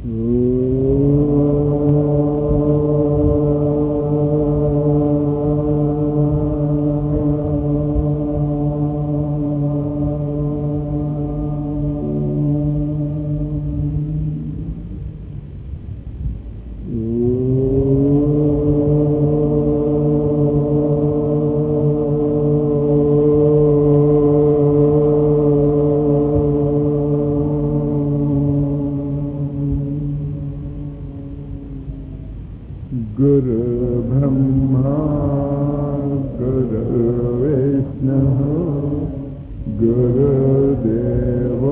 गुरु ब्रह्मा गुरु विष्णुः गुरुदेवो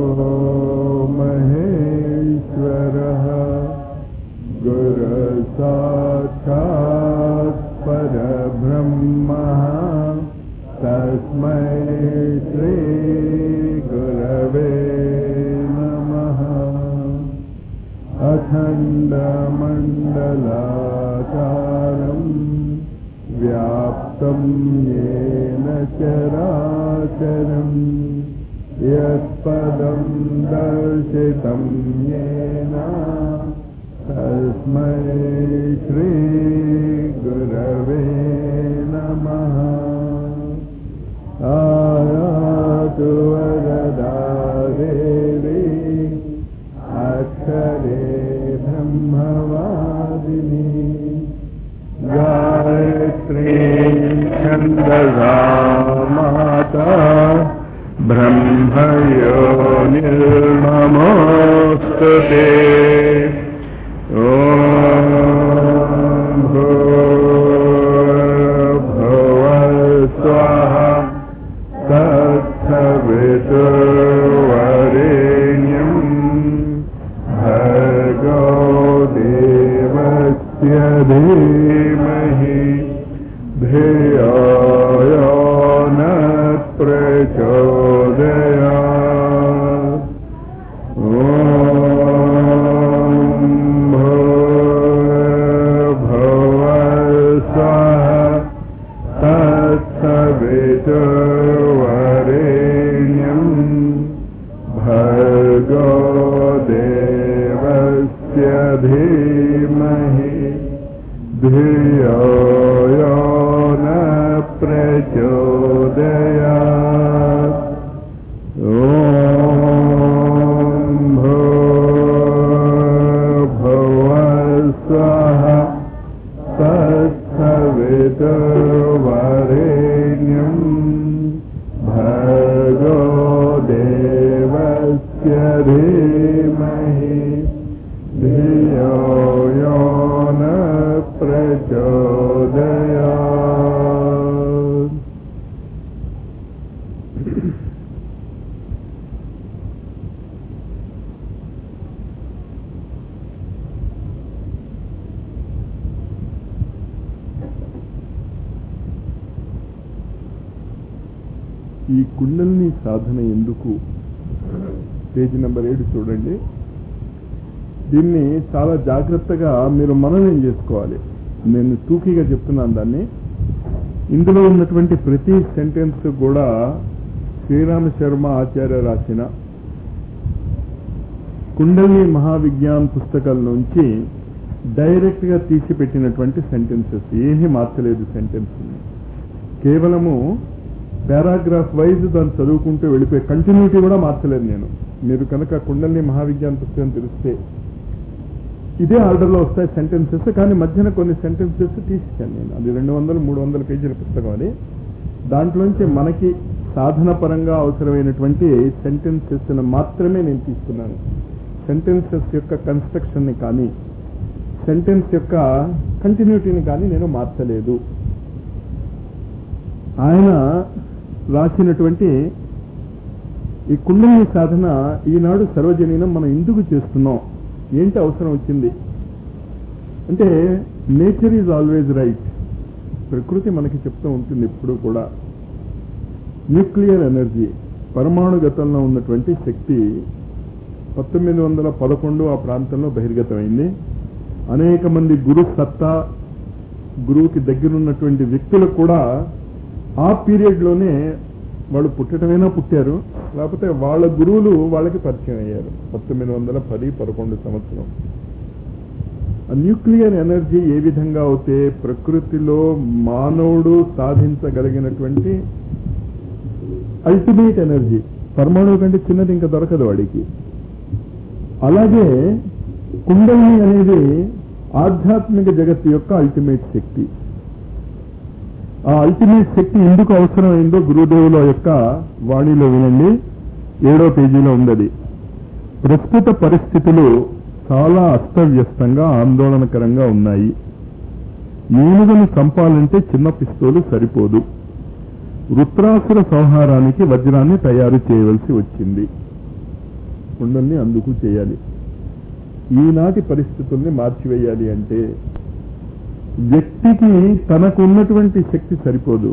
महेश्वरः गुरु साक्षात् परब्रह्मः तस्मै श्रीगुरवे नमः अखण्डमण्डलाकारम् व्याप्तं येन चराचरम् यत्पदं दर्शितं येन तस्मै श्रीगुरवे नमः आयातु वरदा देवी अक्षरे ब्रह्मवादिनी गायत्री छन्दसा माता ब्रह्मयो निर्ममोऽस्तु ते ॐ भूर्भुवः स्वाहा तत्सवितुर्वरेण्यम् भर्गो देवस्य धीमहि धियो यो न प्रचोदयात् ॐ भूर्भुवः स्वः तत्सवितुर्वरेण्यम् भर्गो देवस्य धीमहि धियो यो न प्रचोदयात् ॐ भूर्भुवः स्वः तत्सवितुर्वरेण्यम् भर्गो देवस्य धीमहि धियो यो न प्रचोदयात् ఈ కుండల్ని సాధన ఎందుకు పేజీ నెంబర్ ఏడు చూడండి దీన్ని చాలా జాగ్రత్తగా మీరు మననం చేసుకోవాలి నేను తూకీగా చెప్తున్నాను దాన్ని ఇందులో ఉన్నటువంటి ప్రతి సెంటెన్స్ కూడా శ్రీరామ శర్మ ఆచార్య రాసిన కుండలి మహావిజ్ఞాన్ పుస్తకాల నుంచి డైరెక్ట్ గా తీసి పెట్టినటువంటి సెంటెన్సెస్ ఏమీ మార్చలేదు సెంటెన్స్ కేవలము పారాగ్రాఫ్ వైజ్ దాన్ని చదువుకుంటూ వెళ్ళిపోయి కంటిన్యూటీ కూడా మార్చలేదు నేను మీరు కనుక కుండలిని మహావిజ్ఞాన పుస్తకం తెలిస్తే ఇదే ఆర్డర్లో వస్తాయి సెంటెన్సెస్ కానీ మధ్యన కొన్ని సెంటెన్సెస్ తీసేసాను నేను అది రెండు వందలు మూడు వందల పేజీల పుస్తకం అది దాంట్లోంచి మనకి సాధన పరంగా అవసరమైనటువంటి సెంటెన్సెస్ మాత్రమే నేను తీసుకున్నాను సెంటెన్సెస్ యొక్క కన్స్ట్రక్షన్ ని కానీ సెంటెన్స్ యొక్క కంటిన్యూటీని కానీ నేను మార్చలేదు ఆయన రాసినటువంటి ఈ కుండలిని సాధన ఈనాడు సర్వజనీనం మనం ఎందుకు చేస్తున్నాం ఏంటి అవసరం వచ్చింది అంటే నేచర్ ఈజ్ ఆల్వేజ్ రైట్ ప్రకృతి మనకి చెప్తూ ఉంటుంది ఎప్పుడు కూడా న్యూక్లియర్ ఎనర్జీ పరమాణు గతంలో ఉన్నటువంటి శక్తి పంతొమ్మిది వందల పదకొండు ఆ ప్రాంతంలో బహిర్గతమైంది అనేక మంది గురు సత్తా గురువుకి దగ్గరున్నటువంటి వ్యక్తులు కూడా ఆ పీరియడ్ లోనే వాళ్ళు పుట్టటమైనా పుట్టారు లేకపోతే వాళ్ళ గురువులు వాళ్ళకి పరిచయం అయ్యారు పంతొమ్మిది వందల పది పదకొండు సంవత్సరం న్యూక్లియర్ ఎనర్జీ ఏ విధంగా అయితే ప్రకృతిలో మానవుడు సాధించగలిగినటువంటి అల్టిమేట్ ఎనర్జీ పరమాణువు కంటే చిన్నది ఇంకా దొరకదు వాడికి అలాగే కుండలిని అనేది ఆధ్యాత్మిక జగత్తు యొక్క అల్టిమేట్ శక్తి ఆ అల్టిమేట్ శక్తి ఎందుకు అవసరమైందో గురుదేవుల యొక్క వాణిలో వినండి ఏడో పేజీలో ఉందది ప్రస్తుత పరిస్థితులు చాలా అస్తవ్యస్తంగా ఆందోళనకరంగా ఉన్నాయి ఏనుగును చంపాలంటే చిన్న పిస్తోలు సరిపోదు వృత్రాసుర సంహారానికి వజ్రాన్ని తయారు చేయవలసి వచ్చింది కుండల్ని అందుకు చేయాలి ఈనాటి పరిస్థితుల్ని మార్చివేయాలి అంటే వ్యక్తికి తనకు ఉన్నటువంటి శక్తి సరిపోదు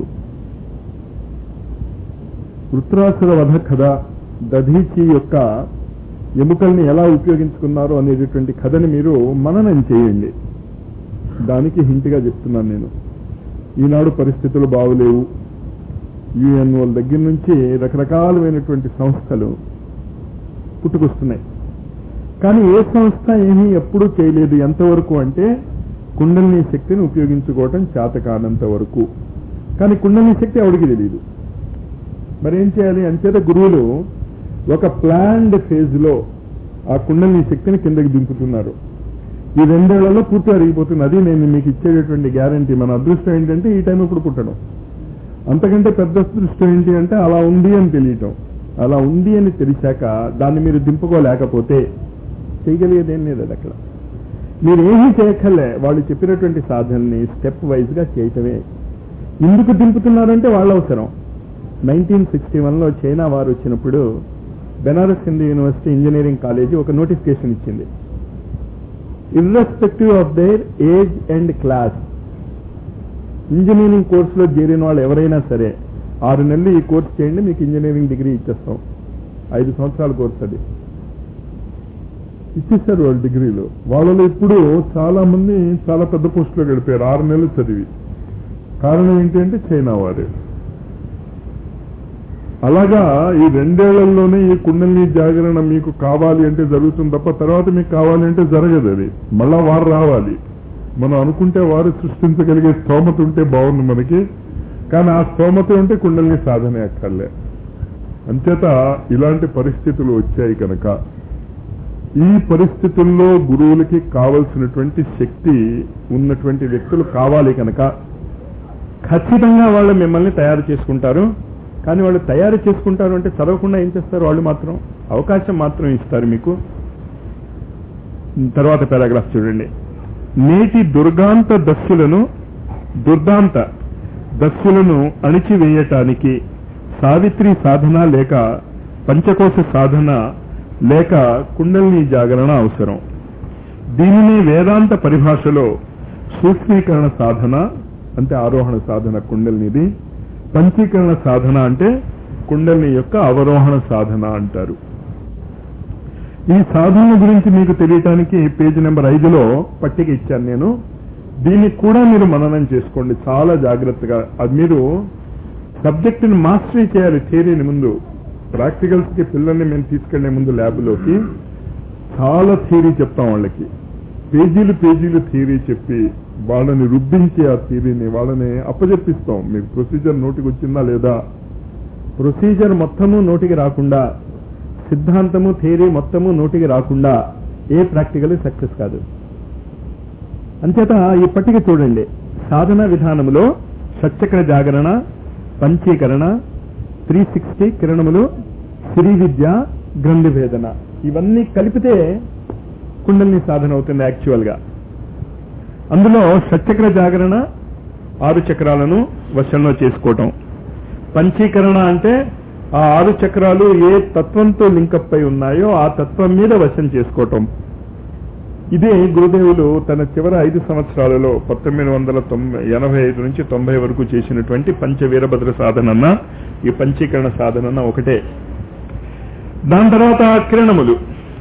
వృత్రాసుర వధ కథ దధీచి యొక్క ఎముకల్ని ఎలా ఉపయోగించుకున్నారో అనేటటువంటి కథని మీరు మననం చేయండి దానికి హింట్గా చెప్తున్నాను నేను ఈనాడు పరిస్థితులు బాగులేవు యుఎన్ఓల దగ్గర నుంచి రకరకాలమైనటువంటి సంస్థలు పుట్టుకొస్తున్నాయి కానీ ఏ సంస్థ ఏమీ ఎప్పుడూ చేయలేదు ఎంతవరకు అంటే కుండలిని శక్తిని ఉపయోగించుకోవటం చేత కానంత వరకు కానీ కుండలిని శక్తి ఎవడికి తెలియదు మరి ఏం చేయాలి అంచేత గురువులు ఒక ప్లాన్డ్ ఫేజ్ లో ఆ కుండలిని శక్తిని కిందకి దింపుతున్నారు ఈ రెండేళ్లలో పూర్తి అరిగిపోతుంది అది నేను మీకు ఇచ్చేటటువంటి గ్యారంటీ మన అదృష్టం ఏంటంటే ఈ టైం ఇప్పుడు పుట్టడం అంతకంటే పెద్ద అదృష్టం ఏంటి అంటే అలా ఉంది అని తెలియటం అలా ఉంది అని తెలిసాక దాన్ని మీరు దింపుకోలేకపోతే చేయగలిగేదేం లేదు అది అక్కడ మీరు ఏమీ చేయక్కర్లే వాళ్ళు చెప్పినటువంటి సాధనని స్టెప్ వైజ్ గా చేయటమే ఎందుకు దింపుతున్నారంటే వాళ్ళ అవసరం నైన్టీన్ సిక్స్టీ వన్లో చైనా వారు వచ్చినప్పుడు బెనారస్ హిందూ యూనివర్సిటీ ఇంజనీరింగ్ కాలేజీ ఒక నోటిఫికేషన్ ఇచ్చింది irrespective of their age and class engineering కోర్సులో చేరిన వాళ్ళు ఎవరైనా సరే ఆరు నెలలు ఈ కోర్స్ చేయండి మీకు ఇంజనీరింగ్ డిగ్రీ ఇచ్చేస్తాం ఐదు సంవత్సరాల కోర్స్ అది ఇచ్చేస్తారు వాళ్ళు డిగ్రీలు వాళ్ళలో ఇప్పుడు చాలా మంది చాలా పెద్ద పోస్టులో గడిపారు ఆరు నెలలు చదివి కారణం ఏంటి అంటే చైనా వారు అలాగా ఈ రెండేళ్లలోనే ఈ కుండలిని జాగరణ మీకు కావాలి అంటే జరుగుతుంది తప్ప తర్వాత మీకు కావాలి అంటే జరగదు అది మళ్ళా వారు రావాలి మనం అనుకుంటే వారు సృష్టించగలిగే స్తోమత ఉంటే బాగుంది మనకి కానీ ఆ స్తోమత ఉంటే కుండలిని సాధన ఎక్కర్లే అంచేత ఇలాంటి పరిస్థితులు వచ్చాయి కనుక ఈ పరిస్థితుల్లో గురువులకి కావలసినటువంటి శక్తి ఉన్నటువంటి వ్యక్తులు కావాలి కనుక ఖచ్చితంగా వాళ్ళు మిమ్మల్ని తయారు చేసుకుంటారు కానీ వాళ్ళు తయారు చేసుకుంటారు అంటే చదవకుండా ఏం చేస్తారు వాళ్ళు మాత్రం అవకాశం మాత్రం ఇస్తారు మీకు తర్వాత పారాగ్రాఫ్ చూడండి నేటి దుర్గాంత దస్యులను దుర్దాంత దస్యులను అణిచివేయటానికి సావిత్రి సాధన లేక పంచకోశ సాధన లేక కుండలిని జాగరణ అవసరం దీనిని వేదాంత పరిభాషలో సూక్ష్మీకరణ సాధన అంటే ఆరోహణ సాధన కుండలినిది పంచీకరణ సాధన అంటే కుండలిని యొక్క అవరోహణ సాధన అంటారు ఈ సాధన గురించి మీకు తెలియటానికి పేజీ నెంబర్ ఐదులో పట్టిక ఇచ్చాను నేను దీన్ని కూడా మీరు మననం చేసుకోండి చాలా జాగ్రత్తగా అది మీరు సబ్జెక్టుని మాస్టరీ చేయాలి థియరీని ముందు ప్రాక్టికల్స్ కి పిల్లల్ని మేము తీసుకెళ్లే ముందు ల్యాబ్లోకి చాలా థియరీ చెప్తాం వాళ్ళకి పేజీలు పేజీలు థియరీ చెప్పి వాళ్ళని రుబ్బించి ఆ థియరీని వాళ్ళని అప్పజెప్పిస్తాం మీకు ప్రొసీజర్ నోటికి వచ్చిందా లేదా ప్రొసీజర్ మొత్తము నోటికి రాకుండా సిద్ధాంతము థియరీ మొత్తము నోటికి రాకుండా ఏ ప్రాక్టికల్ సక్సెస్ కాదు అంచేత ఈ పట్టిక చూడండి సాధన విధానములో సత్యకర జాగరణ పంచీకరణ త్రీ సిక్స్టీ కిరణములు సిరి విద్య గ్రంథి భేదన ఇవన్నీ కలిపితే కుండలిని సాధన అవుతుంది యాక్చువల్ గా అందులో సత్యకర జాగరణ ఆరు చక్రాలను వశంలో చేసుకోవటం పంచీకరణ అంటే ఆ ఆరు చక్రాలు ఏ తత్వంతో లింకప్ అయి ఉన్నాయో ఆ తత్వం మీద వశం చేసుకోవటం ఇదే గురుదేవులు తన చివరి ఐదు సంవత్సరాలలో పంతొమ్మిది వందల తొంభై ఎనభై ఐదు నుంచి తొంభై వరకు చేసినటువంటి పంచ వీరభద్ర సాధనన్న ఈ పంచీకరణ సాధనన్న ఒకటే దాని తర్వాత కిరణములు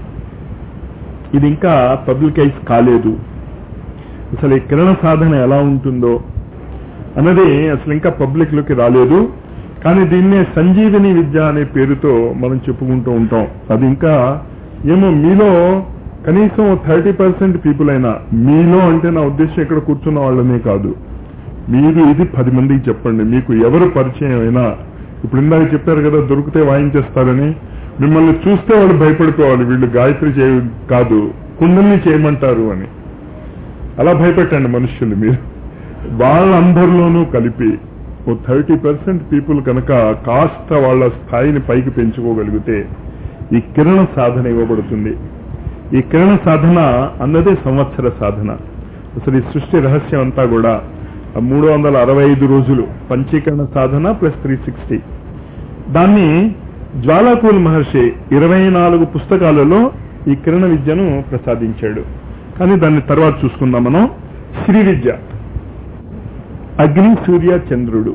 ఇది ఇంకా పబ్లికైజ్ కాలేదు అసలు ఈ కిరణ సాధన ఎలా ఉంటుందో అన్నది అసలు ఇంకా పబ్లిక్ లోకి రాలేదు కానీ దీన్నే సంజీవిని విద్య అనే పేరుతో మనం చెప్పుకుంటూ ఉంటాం అది ఇంకా ఏమో మీలో కనీసం థర్టీ పర్సెంట్ పీపుల్ అయినా మీలో అంటే నా ఉద్దేశం ఇక్కడ కూర్చున్న వాళ్ళనే కాదు మీరు ఇది పది మందికి చెప్పండి మీకు ఎవరు పరిచయం అయినా ఇప్పుడు ఇందాక చెప్పారు కదా దొరికితే వాయించేస్తారని మిమ్మల్ని చూస్తే వాళ్ళు భయపడిపోవాలి వీళ్ళు గాయత్రి చేయ కాదు కుండల్ని చేయమంటారు అని అలా భయపెట్టండి మనుషులు మీరు వాళ్ళందరిలోనూ కలిపి ఓ థర్టీ పర్సెంట్ పీపుల్ కనుక కాస్త వాళ్ళ స్థాయిని పైకి పెంచుకోగలిగితే ఈ కిరణ సాధన ఇవ్వబడుతుంది ఈ కిరణ సాధన అన్నదే సంవత్సర సాధన అసలు ఈ సృష్టి రహస్యం అంతా కూడా మూడు వందల అరవై ఐదు రోజులు పంచీకరణ సాధన ప్లస్ త్రీ సిక్స్టీ దాన్ని జ్వాలాకూల్ మహర్షి ఇరవై నాలుగు పుస్తకాలలో ఈ కిరణ విద్యను ప్రసాదించాడు కానీ దాన్ని తర్వాత చూసుకుందాం మనం శ్రీ విద్య అగ్ని సూర్య చంద్రుడు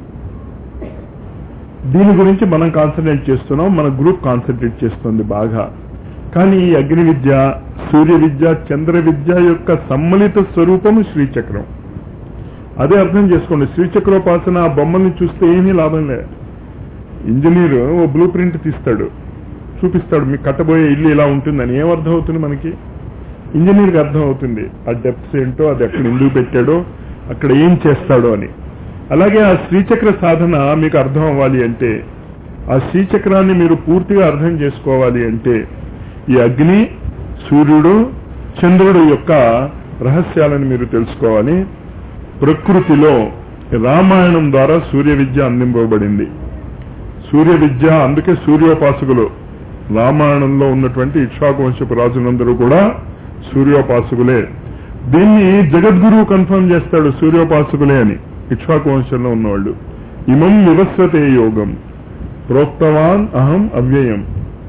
దీని గురించి మనం కాన్సన్ట్రేట్ చేస్తున్నాం మన గ్రూప్ కాన్సన్ట్రేట్ చేస్తుంది బాగా కానీ ఈ అగ్ని విద్య సూర్య విద్య చంద్ర విద్య యొక్క సమ్మిళిత స్వరూపము శ్రీచక్రం అదే అర్థం చేసుకోండి శ్రీచక్రోపాసన ఆ బొమ్మల్ని చూస్తే ఏమీ లాభం లే ఇంజనీర్ ఓ బ్లూ ప్రింట్ తీస్తాడు చూపిస్తాడు మీకు కట్టబోయే ఇల్లు ఇలా ఉంటుందని ఏం అర్థం అవుతుంది మనకి ఇంజనీర్కి అర్థం అవుతుంది ఆ డెప్త్స్ ఏంటో అది ఎక్కడ ఎందుకు పెట్టాడో అక్కడ ఏం చేస్తాడో అని అలాగే ఆ శ్రీచక్ర సాధన మీకు అర్థం అవ్వాలి అంటే ఆ శ్రీచక్రాన్ని మీరు పూర్తిగా అర్థం చేసుకోవాలి అంటే ఈ అగ్ని సూర్యుడు చంద్రుడు యొక్క రహస్యాలను మీరు తెలుసుకోవాలి ప్రకృతిలో రామాయణం ద్వారా సూర్య విద్య అందింపబడింది సూర్య విద్య అందుకే సూర్యోపాసకులు రామాయణంలో ఉన్నటువంటి ఇక్ష్వాకువంశపు రాజులందరూ కూడా సూర్యోపాసకులే దీన్ని జగద్గురువు కన్ఫర్మ్ చేస్తాడు సూర్యోపాసకులే అని ఇక్ష్వాకు వంశంలో ఉన్నవాళ్ళు ఇమం వివస్వతే యోగం ప్రోక్తవాన్ అహం అవ్యయం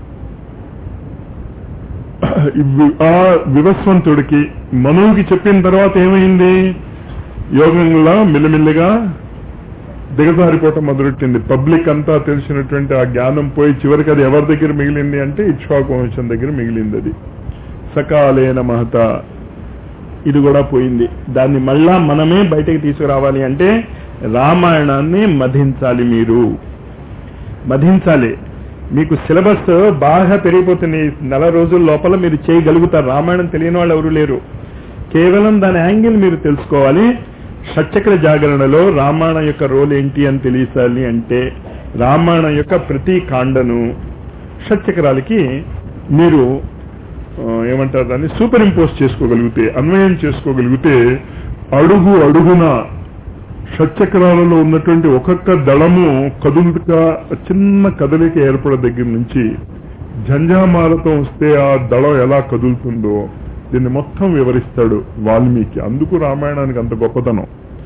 ఆ వివస్వంతుడికి మనువుకి చెప్పిన తర్వాత ఏమైంది యోగంలో మిల్లమిల్లిగా దిగజారిపోవటం మొదలెట్టింది పబ్లిక్ అంతా తెలిసినటువంటి ఆ జ్ఞానం పోయి చివరికి అది ఎవరి దగ్గర మిగిలింది అంటే ఇక్ష్వాకు వంశం దగ్గర మిగిలింది అది సకాలేన మహత ఇది కూడా పోయింది దాన్ని మళ్ళా మనమే బయటకు తీసుకురావాలి అంటే రామాయణాన్ని మధించాలి మీరు మధించాలి మీకు సిలబస్ బాగా పెరిగిపోతుంది నెల రోజుల లోపల మీరు చేయగలుగుతారు రామాయణం తెలియని వాళ్ళు ఎవరు లేరు కేవలం దాని యాంగిల్ మీరు తెలుసుకోవాలి షట్చక్ర జాగరణలో రామాయణం యొక్క రోల్ ఏంటి అని తెలియాలి అంటే రామాయణం యొక్క ప్రతి కాండను షట్చక్రాలకి మీరు ఏమంటారు దాన్ని సూపర్ ఇంపోజ్ చేసుకోగలిగితే అన్వయం చేసుకోగలిగితే అడుగు అడుగున షట్చక్రాలలో ఉన్నటువంటి ఒక్కొక్క దళము కదులుగా చిన్న కదలిక ఏర్పడే దగ్గర నుంచి జంజామాలతో వస్తే ఆ దళం ఎలా కదులుతుందో దీన్ని మొత్తం వివరిస్తాడు వాల్మీకి అందుకు రామాయణానికి అంత గొప్పతనం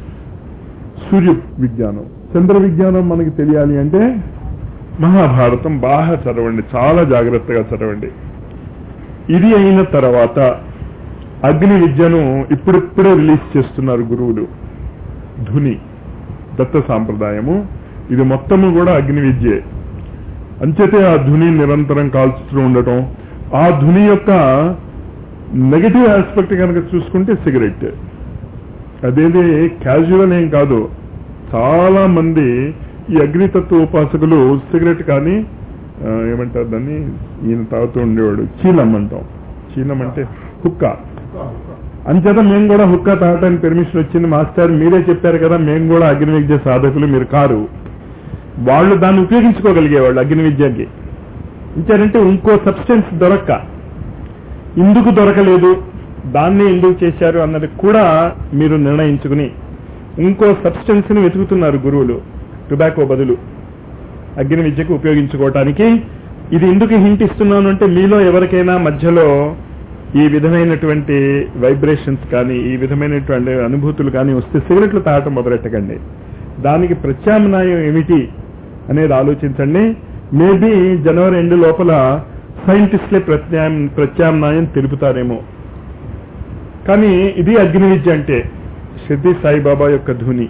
సూర్య విజ్ఞానం చంద్ర విజ్ఞానం మనకి తెలియాలి అంటే మహాభారతం బాగా చదవండి చాలా జాగ్రత్తగా చదవండి ఇది అయిన తర్వాత అగ్ని విద్యను ఇప్పుడిప్పుడే రిలీజ్ చేస్తున్నారు గురువులు ధుని దత్త సాంప్రదాయము ఇది మొత్తము కూడా అగ్ని విద్యే అంచేతే ఆ ధుని నిరంతరం కాల్చుతూ ఉండటం ఆ ధుని యొక్క నెగటివ్ ఆస్పెక్ట్ కనుక చూసుకుంటే సిగరెట్ అదేది క్యాజువల్ ఏం కాదు చాలా మంది ఈ అగ్నితత్వ ఉపాసకులు సిగరెట్ కానీ ఏమంటారు దాన్ని ఈయన తాగుతూ ఉండేవాడు చీలం అంటాం చీలం అంటే హుక్క అంచేత మేము కూడా హుక్క తాగటానికి పెర్మిషన్ వచ్చింది మాస్టర్ మీరే చెప్పారు కదా మేము కూడా అగ్ని విద్య సాధకులు మీరు కారు వాళ్ళు దాన్ని ఉపయోగించుకోగలిగేవాళ్ళు అగ్ని విద్యకి ఇంచారంటే ఇంకో సబ్స్టెన్స్ దొరక్క ఎందుకు దొరకలేదు దాన్ని ఎందుకు చేశారు అన్నది కూడా మీరు నిర్ణయించుకుని ఇంకో సబ్స్టెన్స్ ని వెతుకుతున్నారు గురువులు టొబాకో బదులు అగ్ని విద్యకు ఉపయోగించుకోవటానికి ఇది ఎందుకు హింట్ ఇస్తున్నాను అంటే మీలో ఎవరికైనా మధ్యలో ఈ విధమైనటువంటి వైబ్రేషన్స్ కానీ ఈ విధమైనటువంటి అనుభూతులు కానీ వస్తే సిగరెట్లు తాగటం మొదలెట్టకండి దానికి ప్రత్యామ్నాయం ఏమిటి అనేది ఆలోచించండి మేబీ జనవరి ఎండు లోపల సైంటిస్టులే ప్రత్యామ్ ప్రత్యామ్నాయం తెలుపుతారేమో కానీ ఇది అగ్ని విద్య అంటే సిద్ధి సాయిబాబా యొక్క ధుని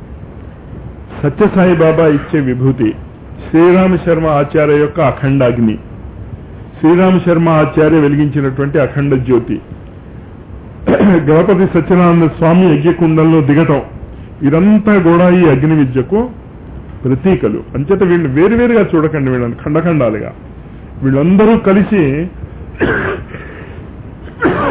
సత్యసాయిబాబా ఇచ్చే విభూతి శ్రీరామ శర్మ ఆచార్య యొక్క అఖండ అగ్ని శ్రీరామ శర్మ ఆచార్య వెలిగించినటువంటి అఖండ జ్యోతి గణపతి సత్యనారాయణ స్వామి యజ్ఞకుండంలో దిగటం ఇదంతా కూడా ఈ అగ్ని విద్యకు ప్రతీకలు అంచేత వీళ్ళు వేరువేరుగా చూడకండి వీళ్ళని ఖండఖండాలుగా వీళ్ళందరూ కలిసి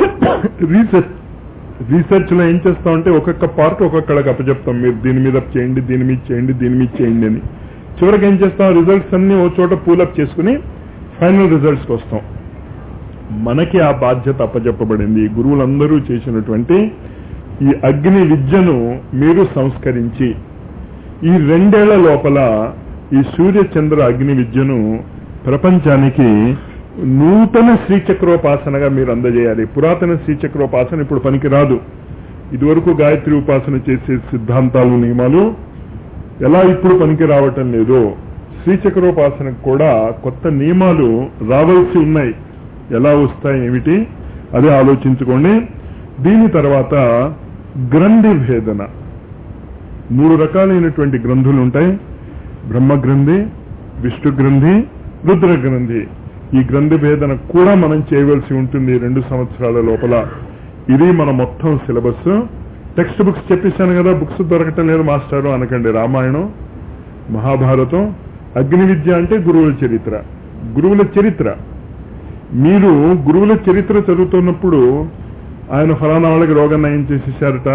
రీసెర్చ్ రీసెర్చ్ లో ఏం చేస్తామంటే ఒక్కొక్క పార్ట్ ఒక్కొక్కడికి అప్పచెప్తాం మీరు దీని మీద చేయండి దీని మీద చేయండి దీని మీద చేయండి అని చివరికి ఏం చేస్తాం రిజల్ట్స్ అన్ని ఓ చోట పూలప్ చేసుకుని ఫైనల్ రిజల్ట్స్కి వస్తాం మనకి ఆ బాధ్యత అప్పచెప్పబడింది గురువులందరూ చేసినటువంటి ఈ అగ్ని విద్యను మీరు సంస్కరించి ఈ రెండేళ్ల లోపల ఈ సూర్య చంద్ర అగ్ని విద్యను ప్రపంచానికి నూతన శ్రీచక్రోపాసనగా మీరు అందజేయాలి పురాతన శ్రీచక్రోపాసన ఇప్పుడు పనికి రాదు ఇదివరకు గాయత్రి ఉపాసన చేసే సిద్ధాంతాలు నియమాలు ఎలా ఇప్పుడు పనికి రావటం లేదు శ్రీచక్రోపాసనకు కూడా కొత్త నియమాలు రావాల్సి ఉన్నాయి ఎలా వస్తాయి ఏమిటి అదే ఆలోచించుకోండి దీని తర్వాత గ్రంథి భేదన మూడు రకాలైనటువంటి గ్రంథులు ఉంటాయి బ్రహ్మ గ్రంథి విష్ణు గ్రంథి రుద్ర గ్రంథి ఈ గ్రంథి భేదన కూడా మనం చేయవలసి ఉంటుంది ఈ రెండు సంవత్సరాల లోపల ఇది మన మొత్తం సిలబస్ టెక్స్ట్ బుక్స్ చెప్పేశాను కదా బుక్స్ దొరకటం లేదు మాస్టారు అనకండి రామాయణం మహాభారతం అగ్ని విద్య అంటే గురువుల చరిత్ర గురువుల చరిత్ర మీరు గురువుల చరిత్ర చదువుతున్నప్పుడు ఆయన ఫలానా వాళ్ళకి రోగం నయం చేసేసారట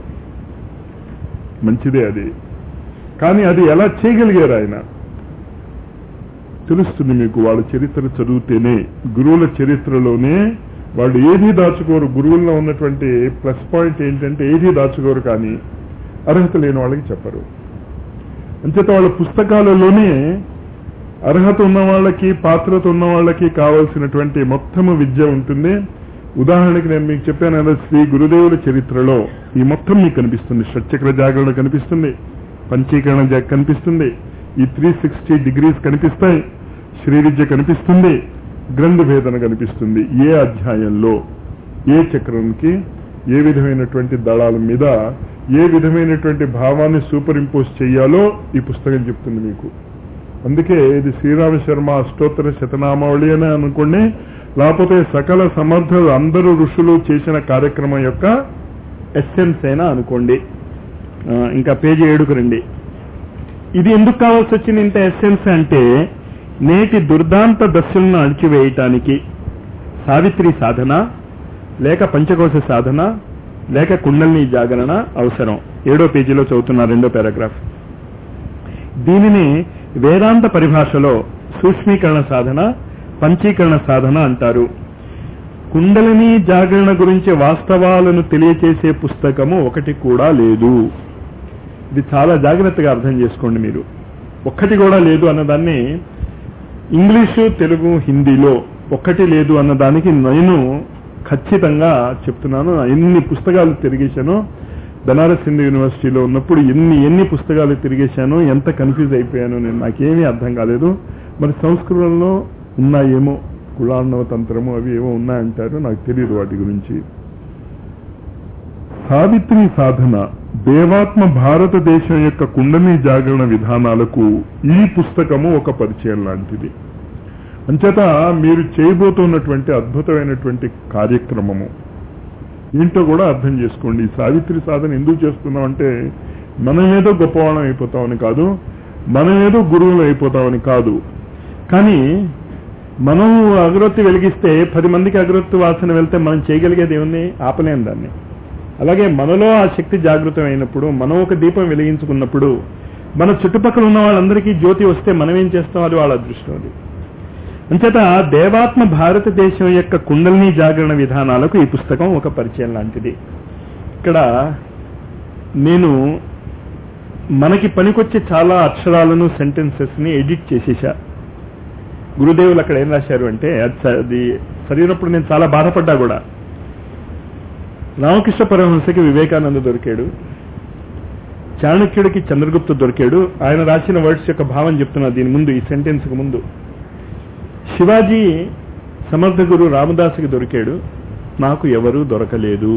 మంచిదే అది కానీ అది ఎలా చేయగలిగారు ఆయన తెలుస్తుంది మీకు వాళ్ళ చరిత్ర చదివితేనే గురువుల చరిత్రలోనే వాళ్ళు ఏదీ దాచుకోరు గురువుల్లో ఉన్నటువంటి ప్లస్ పాయింట్ ఏంటంటే ఏదీ దాచుకోరు కానీ అర్హత లేని వాళ్ళకి చెప్పరు అంచేత వాళ్ళ పుస్తకాలలోనే అర్హత ఉన్న వాళ్ళకి పాత్రత ఉన్న వాళ్ళకి కావలసినటువంటి మొత్తము విద్య ఉంటుంది ఉదాహరణకి నేను మీకు చెప్పాను కదా శ్రీ గురుదేవుల చరిత్రలో ఈ మొత్తం మీకు కనిపిస్తుంది షట్చక్ర జాగరణ కనిపిస్తుంది పంచీకరణ జా- కనిపిస్తుంది ఈ త్రీ సిక్స్టీ డిగ్రీస్ కనిపిస్తాయి శ్రీ విద్య కనిపిస్తుంది గ్రంథ భేదన కనిపిస్తుంది ఏ అధ్యాయంలో ఏ చక్రంకి ఏ విధమైనటువంటి దళాల మీద ఏ విధమైనటువంటి భావాన్ని సూపర్ ఇంపోజ్ చేయాలో ఈ పుస్తకం చెప్తుంది మీకు అందుకే ఇది శ్రీరామ శర్మ అష్టోత్తర శతనామావళి అని అనుకోండి లేకపోతే సకల సమర్థులు అందరూ ఋషులు చేసిన కార్యక్రమం యొక్క ఎస్సెన్స్ అయినా అనుకోండి ఆ, ఇంకా పేజీ ఏడుకు రండి ఇది ఎందుకు కావాల్సి వచ్చింది ఇంత ఎస్సెన్స్ అంటే నేటి దుర్దాంత దశలను అణిచివేయటానికి సావిత్రి సాధన లేక పంచకోశ సాధన లేక కుండలిని జాగరణ అవసరం ఏడో పేజీలో చదువుతున్న రెండో పారాగ్రాఫ్ దీనిని వేదాంత పరిభాషలో సూక్ష్మీకరణ సాధన పంచీకరణ సాధన అంటారు కుండలిని జాగరణ గురించి వాస్తవాలను తెలియచేసే పుస్తకము ఒకటి కూడా లేదు ఇది చాలా జాగ్రత్తగా అర్థం చేసుకోండి మీరు ఒక్కటి కూడా లేదు అన్నదాన్ని ఇంగ్లీషు తెలుగు హిందీలో ఒక్కటి లేదు అన్నదానికి నేను ఖచ్చితంగా చెప్తున్నాను ఎన్ని పుస్తకాలు తిరిగేశానో బనారస్ హిందూ యూనివర్సిటీలో ఉన్నప్పుడు ఎన్ని ఎన్ని పుస్తకాలు తిరిగేశానో ఎంత కన్ఫ్యూజ్ అయిపోయానో నేను నాకేమీ అర్థం కాలేదు మరి సంస్కృతంలో ఉన్నాయేమో కులాన్నవ తంత్రము అవి ఏమో ఉన్నాయంటారు నాకు తెలియదు వాటి గురించి సావిత్రి సాధన దేవాత్మ భారతదేశం యొక్క కుండలి జాగరణ విధానాలకు ఈ పుస్తకము ఒక పరిచయం లాంటిది అంచేత మీరు చేయబోతున్నటువంటి అద్భుతమైనటువంటి కార్యక్రమము ఏంటో కూడా అర్థం చేసుకోండి ఈ సావిత్రి సాధన ఎందుకు చేస్తున్నాం అంటే మనం ఏదో గొప్పవాళ్ళం అయిపోతామని కాదు మనం ఏదో గురువులు అయిపోతామని కాదు కానీ మనం అగరొత్తి వెలిగిస్తే పది మందికి అగరొత్తి వాసన వెళ్తే మనం చేయగలిగేది ఏముంది ఆపలేం దాన్ని అలాగే మనలో ఆ శక్తి జాగృతం అయినప్పుడు మనం ఒక దీపం వెలిగించుకున్నప్పుడు మన చుట్టుపక్కల ఉన్న వాళ్ళందరికీ జ్యోతి వస్తే మనం ఏం చేస్తాం అది వాళ్ళ అదృష్టం అది అంచేత దేవాత్మ భారతదేశం యొక్క కుండలిని జాగరణ విధానాలకు ఈ పుస్తకం ఒక పరిచయం లాంటిది ఇక్కడ నేను మనకి పనికొచ్చే చాలా అక్షరాలను సెంటెన్సెస్ ని ఎడిట్ చేసేసా గురుదేవులు అక్కడ ఏం రాశారు అంటే అది చ- అది చదివినప్పుడు నేను చాలా బాధపడ్డా కూడా రామకృష్ణ పరమహంసకి వివేకానంద దొరికాడు చాణక్యుడికి చంద్రగుప్త దొరికాడు ఆయన రాసిన వర్డ్స్ యొక్క భావం చెప్తున్నా దీని ముందు ఈ సెంటెన్స్ కు ముందు శివాజీ సమర్థ గురు రామదాసుకి దొరికాడు నాకు ఎవరూ దొరకలేదు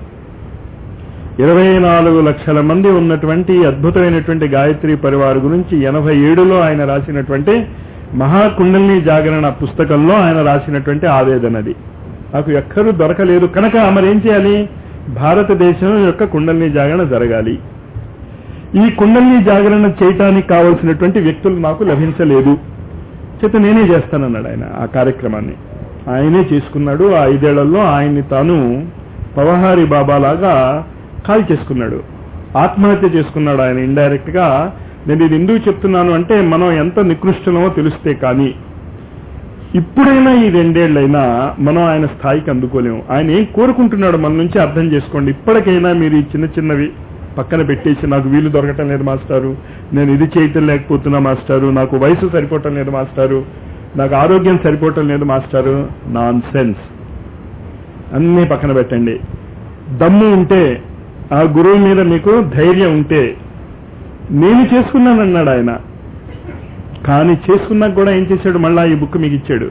ఇరవై నాలుగు లక్షల మంది ఉన్నటువంటి అద్భుతమైనటువంటి గాయత్రి పరివారు గురించి ఎనభై ఏడులో ఆయన రాసినటువంటి మహాకుండలిని జాగరణ పుస్తకంలో ఆయన రాసినటువంటి ఆవేదనది నాకు ఎక్కడూ దొరకలేదు కనుక మరేం చేయాలి భారతదేశం యొక్క కుండలిని జాగరణ జరగాలి ఈ కుండలిని జాగరణ చేయటానికి కావలసినటువంటి వ్యక్తులు నాకు లభించలేదు చేత నేనే చేస్తానన్నాడు ఆయన ఆ కార్యక్రమాన్ని ఆయనే చేసుకున్నాడు ఆ ఐదేళ్లలో ఆయన్ని తాను పవహారి బాబా లాగా కాల్ చేసుకున్నాడు ఆత్మహత్య చేసుకున్నాడు ఆయన ఇండైరెక్ట్ గా నేను ఇది ఎందుకు చెప్తున్నాను అంటే మనం ఎంత నికృష్టమో తెలిస్తే కానీ ఇప్పుడైనా ఈ రెండేళ్లైనా మనం ఆయన స్థాయికి అందుకోలేము ఆయన ఏం కోరుకుంటున్నాడు మన నుంచి అర్థం చేసుకోండి ఇప్పటికైనా మీరు ఈ చిన్న చిన్నవి పక్కన పెట్టేసి నాకు వీలు దొరకటం లేదు మాస్టారు నేను ఇది చేయటం లేకపోతున్నా మాస్టారు నాకు వయసు సరిపోవటం లేదు మాస్టారు నాకు ఆరోగ్యం సరిపోవటం లేదు మాస్టారు నాన్ సెన్స్ అన్నీ పక్కన పెట్టండి దమ్ము ఉంటే ఆ గురువు మీద మీకు ధైర్యం ఉంటే నేను చేసుకున్నానన్నాడు ఆయన కానీ చేసుకున్నాక కూడా ఏం చేశాడు మళ్ళా ఈ బుక్ మీకు ఇచ్చాడు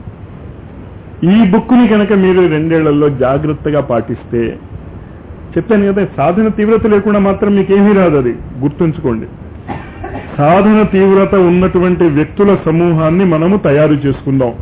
ఈ బుక్ని కనుక మీరు రెండేళ్లలో జాగ్రత్తగా పాటిస్తే చెప్పాను కదా సాధన తీవ్రత లేకుండా మాత్రం మీకేమీ రాదు అది గుర్తుంచుకోండి సాధన తీవ్రత ఉన్నటువంటి వ్యక్తుల సమూహాన్ని మనము తయారు చేసుకుందాం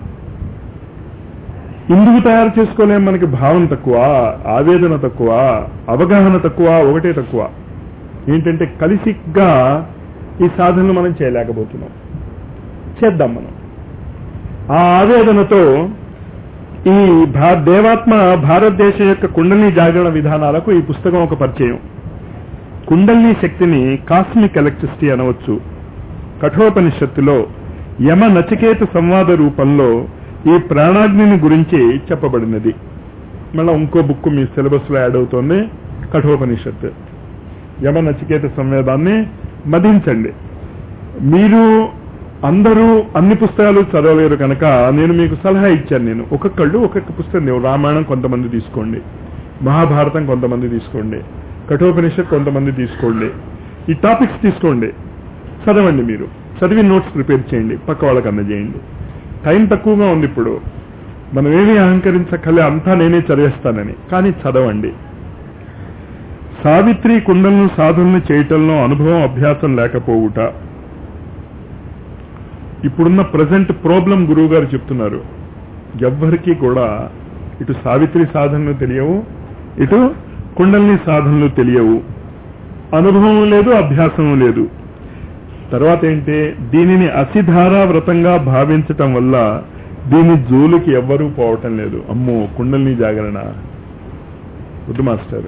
ఎందుకు తయారు చేసుకోలేం మనకి భావం తక్కువ ఆవేదన తక్కువ అవగాహన తక్కువ ఒకటే తక్కువ ఏంటంటే కలిసిగ్గా ఈ సాధనలు మనం చేయలేకపోతున్నాం చేద్దాం మనం ఆ ఆవేదనతో ఈ భా దేవాత్మ భారతదేశం యొక్క కుండలిని జాగరణ విధానాలకు ఈ పుస్తకం ఒక పరిచయం కుండలిని శక్తిని కాస్మిక్ ఎలక్ట్రిసిటీ అనవచ్చు కఠోపనిషత్తులో యమ నచికేత సంవాద రూపంలో ఈ ప్రాణాగ్నిని గురించి చెప్పబడినది మళ్ళీ ఇంకో బుక్ మీ సిలబస్ లో యాడ్ అవుతోంది కఠోపనిషత్తు యమ నచికేత సంవేదాన్ని మదించండి మీరు అందరూ అన్ని పుస్తకాలు చదవలేరు కనుక నేను మీకు సలహా ఇచ్చాను నేను ఒక్కొక్కళ్ళు ఒక్కొక్క పుస్తకం లేవు రామాయణం కొంతమంది తీసుకోండి మహాభారతం కొంతమంది తీసుకోండి కఠోపనిషత్ కొంతమంది తీసుకోండి ఈ టాపిక్స్ తీసుకోండి చదవండి మీరు చదివి నోట్స్ ప్రిపేర్ చేయండి పక్క వాళ్ళకి అందజేయండి టైం తక్కువగా ఉంది ఇప్పుడు మనం ఏమీ అహంకరించక్కలే అంతా నేనే చదివేస్తానని కానీ చదవండి సావిత్రి కుండలను సాధనలు చేయటంలో అనుభవం అభ్యాసం లేకపోవుట ఇప్పుడున్న ప్రజెంట్ ప్రాబ్లం గురువు గారు చెప్తున్నారు ఎవ్వరికీ కూడా ఇటు సావిత్రి సాధనలు తెలియవు ఇటు కుండలిని సాధనలు తెలియవు అనుభవం లేదు అభ్యాసం లేదు తర్వాత ఏంటి దీనిని అసిధారా వ్రతంగా భావించటం వల్ల దీని జోలికి ఎవ్వరూ పోవటం లేదు అమ్మో కుండలిని జాగరణ వద్దు మాస్టర్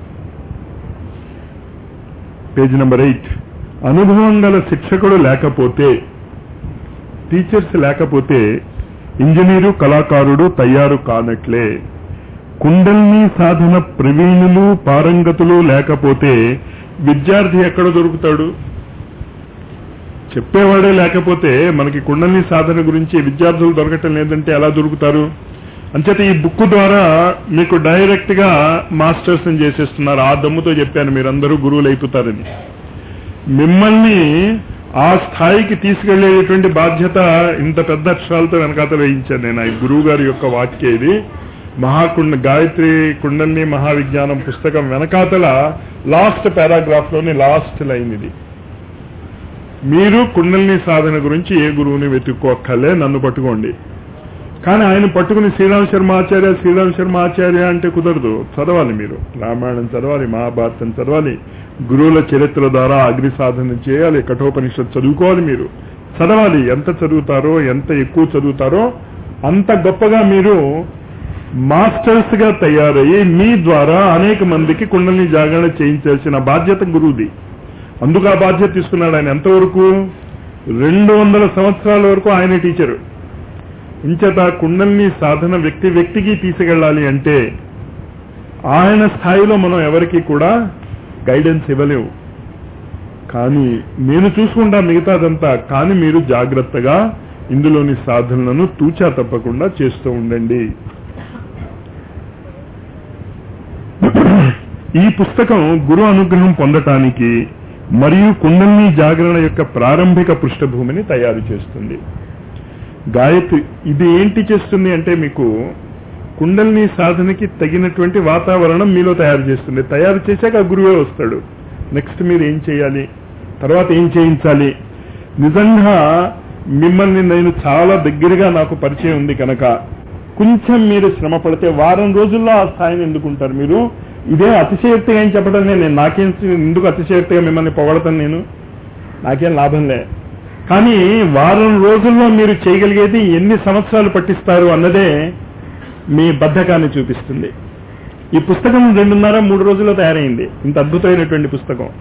పేజ్ నెంబర్ ఎయిట్ అనుభవం గల శిక్షకుడు లేకపోతే టీచర్స్ లేకపోతే ఇంజనీరు కళాకారుడు తయారు కానట్లే కుండల్ని సాధన ప్రవీణులు పారంగతులు లేకపోతే విద్యార్థి ఎక్కడ దొరుకుతాడు చెప్పేవాడే లేకపోతే మనకి కుండల్ని సాధన గురించి విద్యార్థులు దొరకటం లేదంటే ఎలా దొరుకుతారు అంచేత ఈ బుక్ ద్వారా మీకు డైరెక్ట్ గా మాస్టర్స్ చేసేస్తున్నారు ఆ దమ్ముతో చెప్పాను మీరందరూ గురువులు అయిపోతారని మిమ్మల్ని ఆ స్థాయికి తీసుకెళ్లేటువంటి బాధ్యత ఇంత పెద్ద అక్షరాలతో వెనకాత వేయించాను నేను ఈ గురువు గారి యొక్క వాక్య ఇది మహాకుండ గాయత్రి కుండల్ని మహావిజ్ఞానం పుస్తకం వెనకాతల లాస్ట్ పారాగ్రాఫ్ లోని లాస్ట్ లైన్ ఇది మీరు కుండల్ని సాధన గురించి ఏ గురువుని వెతుక్కోక్కర్లే నన్ను పట్టుకోండి కానీ ఆయన పట్టుకుని శ్రీరామ్ శర్మ ఆచార్య శ్రీరామ్ శర్మ ఆచార్య అంటే కుదరదు చదవాలి మీరు రామాయణం చదవాలి మహాభారతం చదవాలి గురువుల చరిత్ర ద్వారా అగ్ని సాధన చేయాలి కఠోపనిషత్ చదువుకోవాలి మీరు చదవాలి ఎంత చదువుతారో ఎంత ఎక్కువ చదువుతారో అంత గొప్పగా మీరు మాస్టర్స్ గా తయారయ్యి మీ ద్వారా అనేక మందికి కుండలిని జాగరణ చేయించాల్సిన బాధ్యత గురువుది అందుకు ఆ బాధ్యత తీసుకున్నాడు ఆయన ఎంతవరకు రెండు వందల సంవత్సరాల వరకు ఆయన టీచరు ఇంచేత కుండల్ని సాధన వ్యక్తి వ్యక్తికి తీసుకెళ్ళాలి అంటే ఆయన స్థాయిలో మనం ఎవరికి కూడా గైడెన్స్ ఇవ్వలేవు కానీ నేను చూసుకుంటా మిగతాదంతా కానీ మీరు జాగ్రత్తగా ఇందులోని సాధనలను తూచా తప్పకుండా చేస్తూ ఉండండి ఈ పుస్తకం గురు అనుగ్రహం పొందటానికి మరియు కుండలిని జాగరణ యొక్క ప్రారంభిక పృష్ఠభూమిని తయారు చేస్తుంది గాయత్రి ఇది ఏంటి చేస్తుంది అంటే మీకు కుండలిని సాధనకి తగినటువంటి వాతావరణం మీలో తయారు చేస్తుంది తయారు చేశాక ఆ గురువే వస్తాడు నెక్స్ట్ మీరు ఏం చేయాలి తర్వాత ఏం చేయించాలి నిజంగా మిమ్మల్ని నేను చాలా దగ్గరగా నాకు పరిచయం ఉంది కనుక కొంచెం మీరు శ్రమ పడితే వారం రోజుల్లో ఆ స్థాయిని ఎందుకుంటారు మీరు ఇదే అతిశయోక్తిగా ఏం చెప్పడం నేను నాకేం ఎందుకు అతిశయోక్తిగా మిమ్మల్ని పొగడతాను నేను నాకేం లాభం లే కానీ వారం రోజుల్లో మీరు చేయగలిగేది ఎన్ని సంవత్సరాలు పట్టిస్తారు అన్నదే మీ బద్ధకాన్ని చూపిస్తుంది ఈ పుస్తకం రెండున్నర మూడు రోజుల్లో తయారైంది ఇంత అద్భుతమైనటువంటి పుస్తకం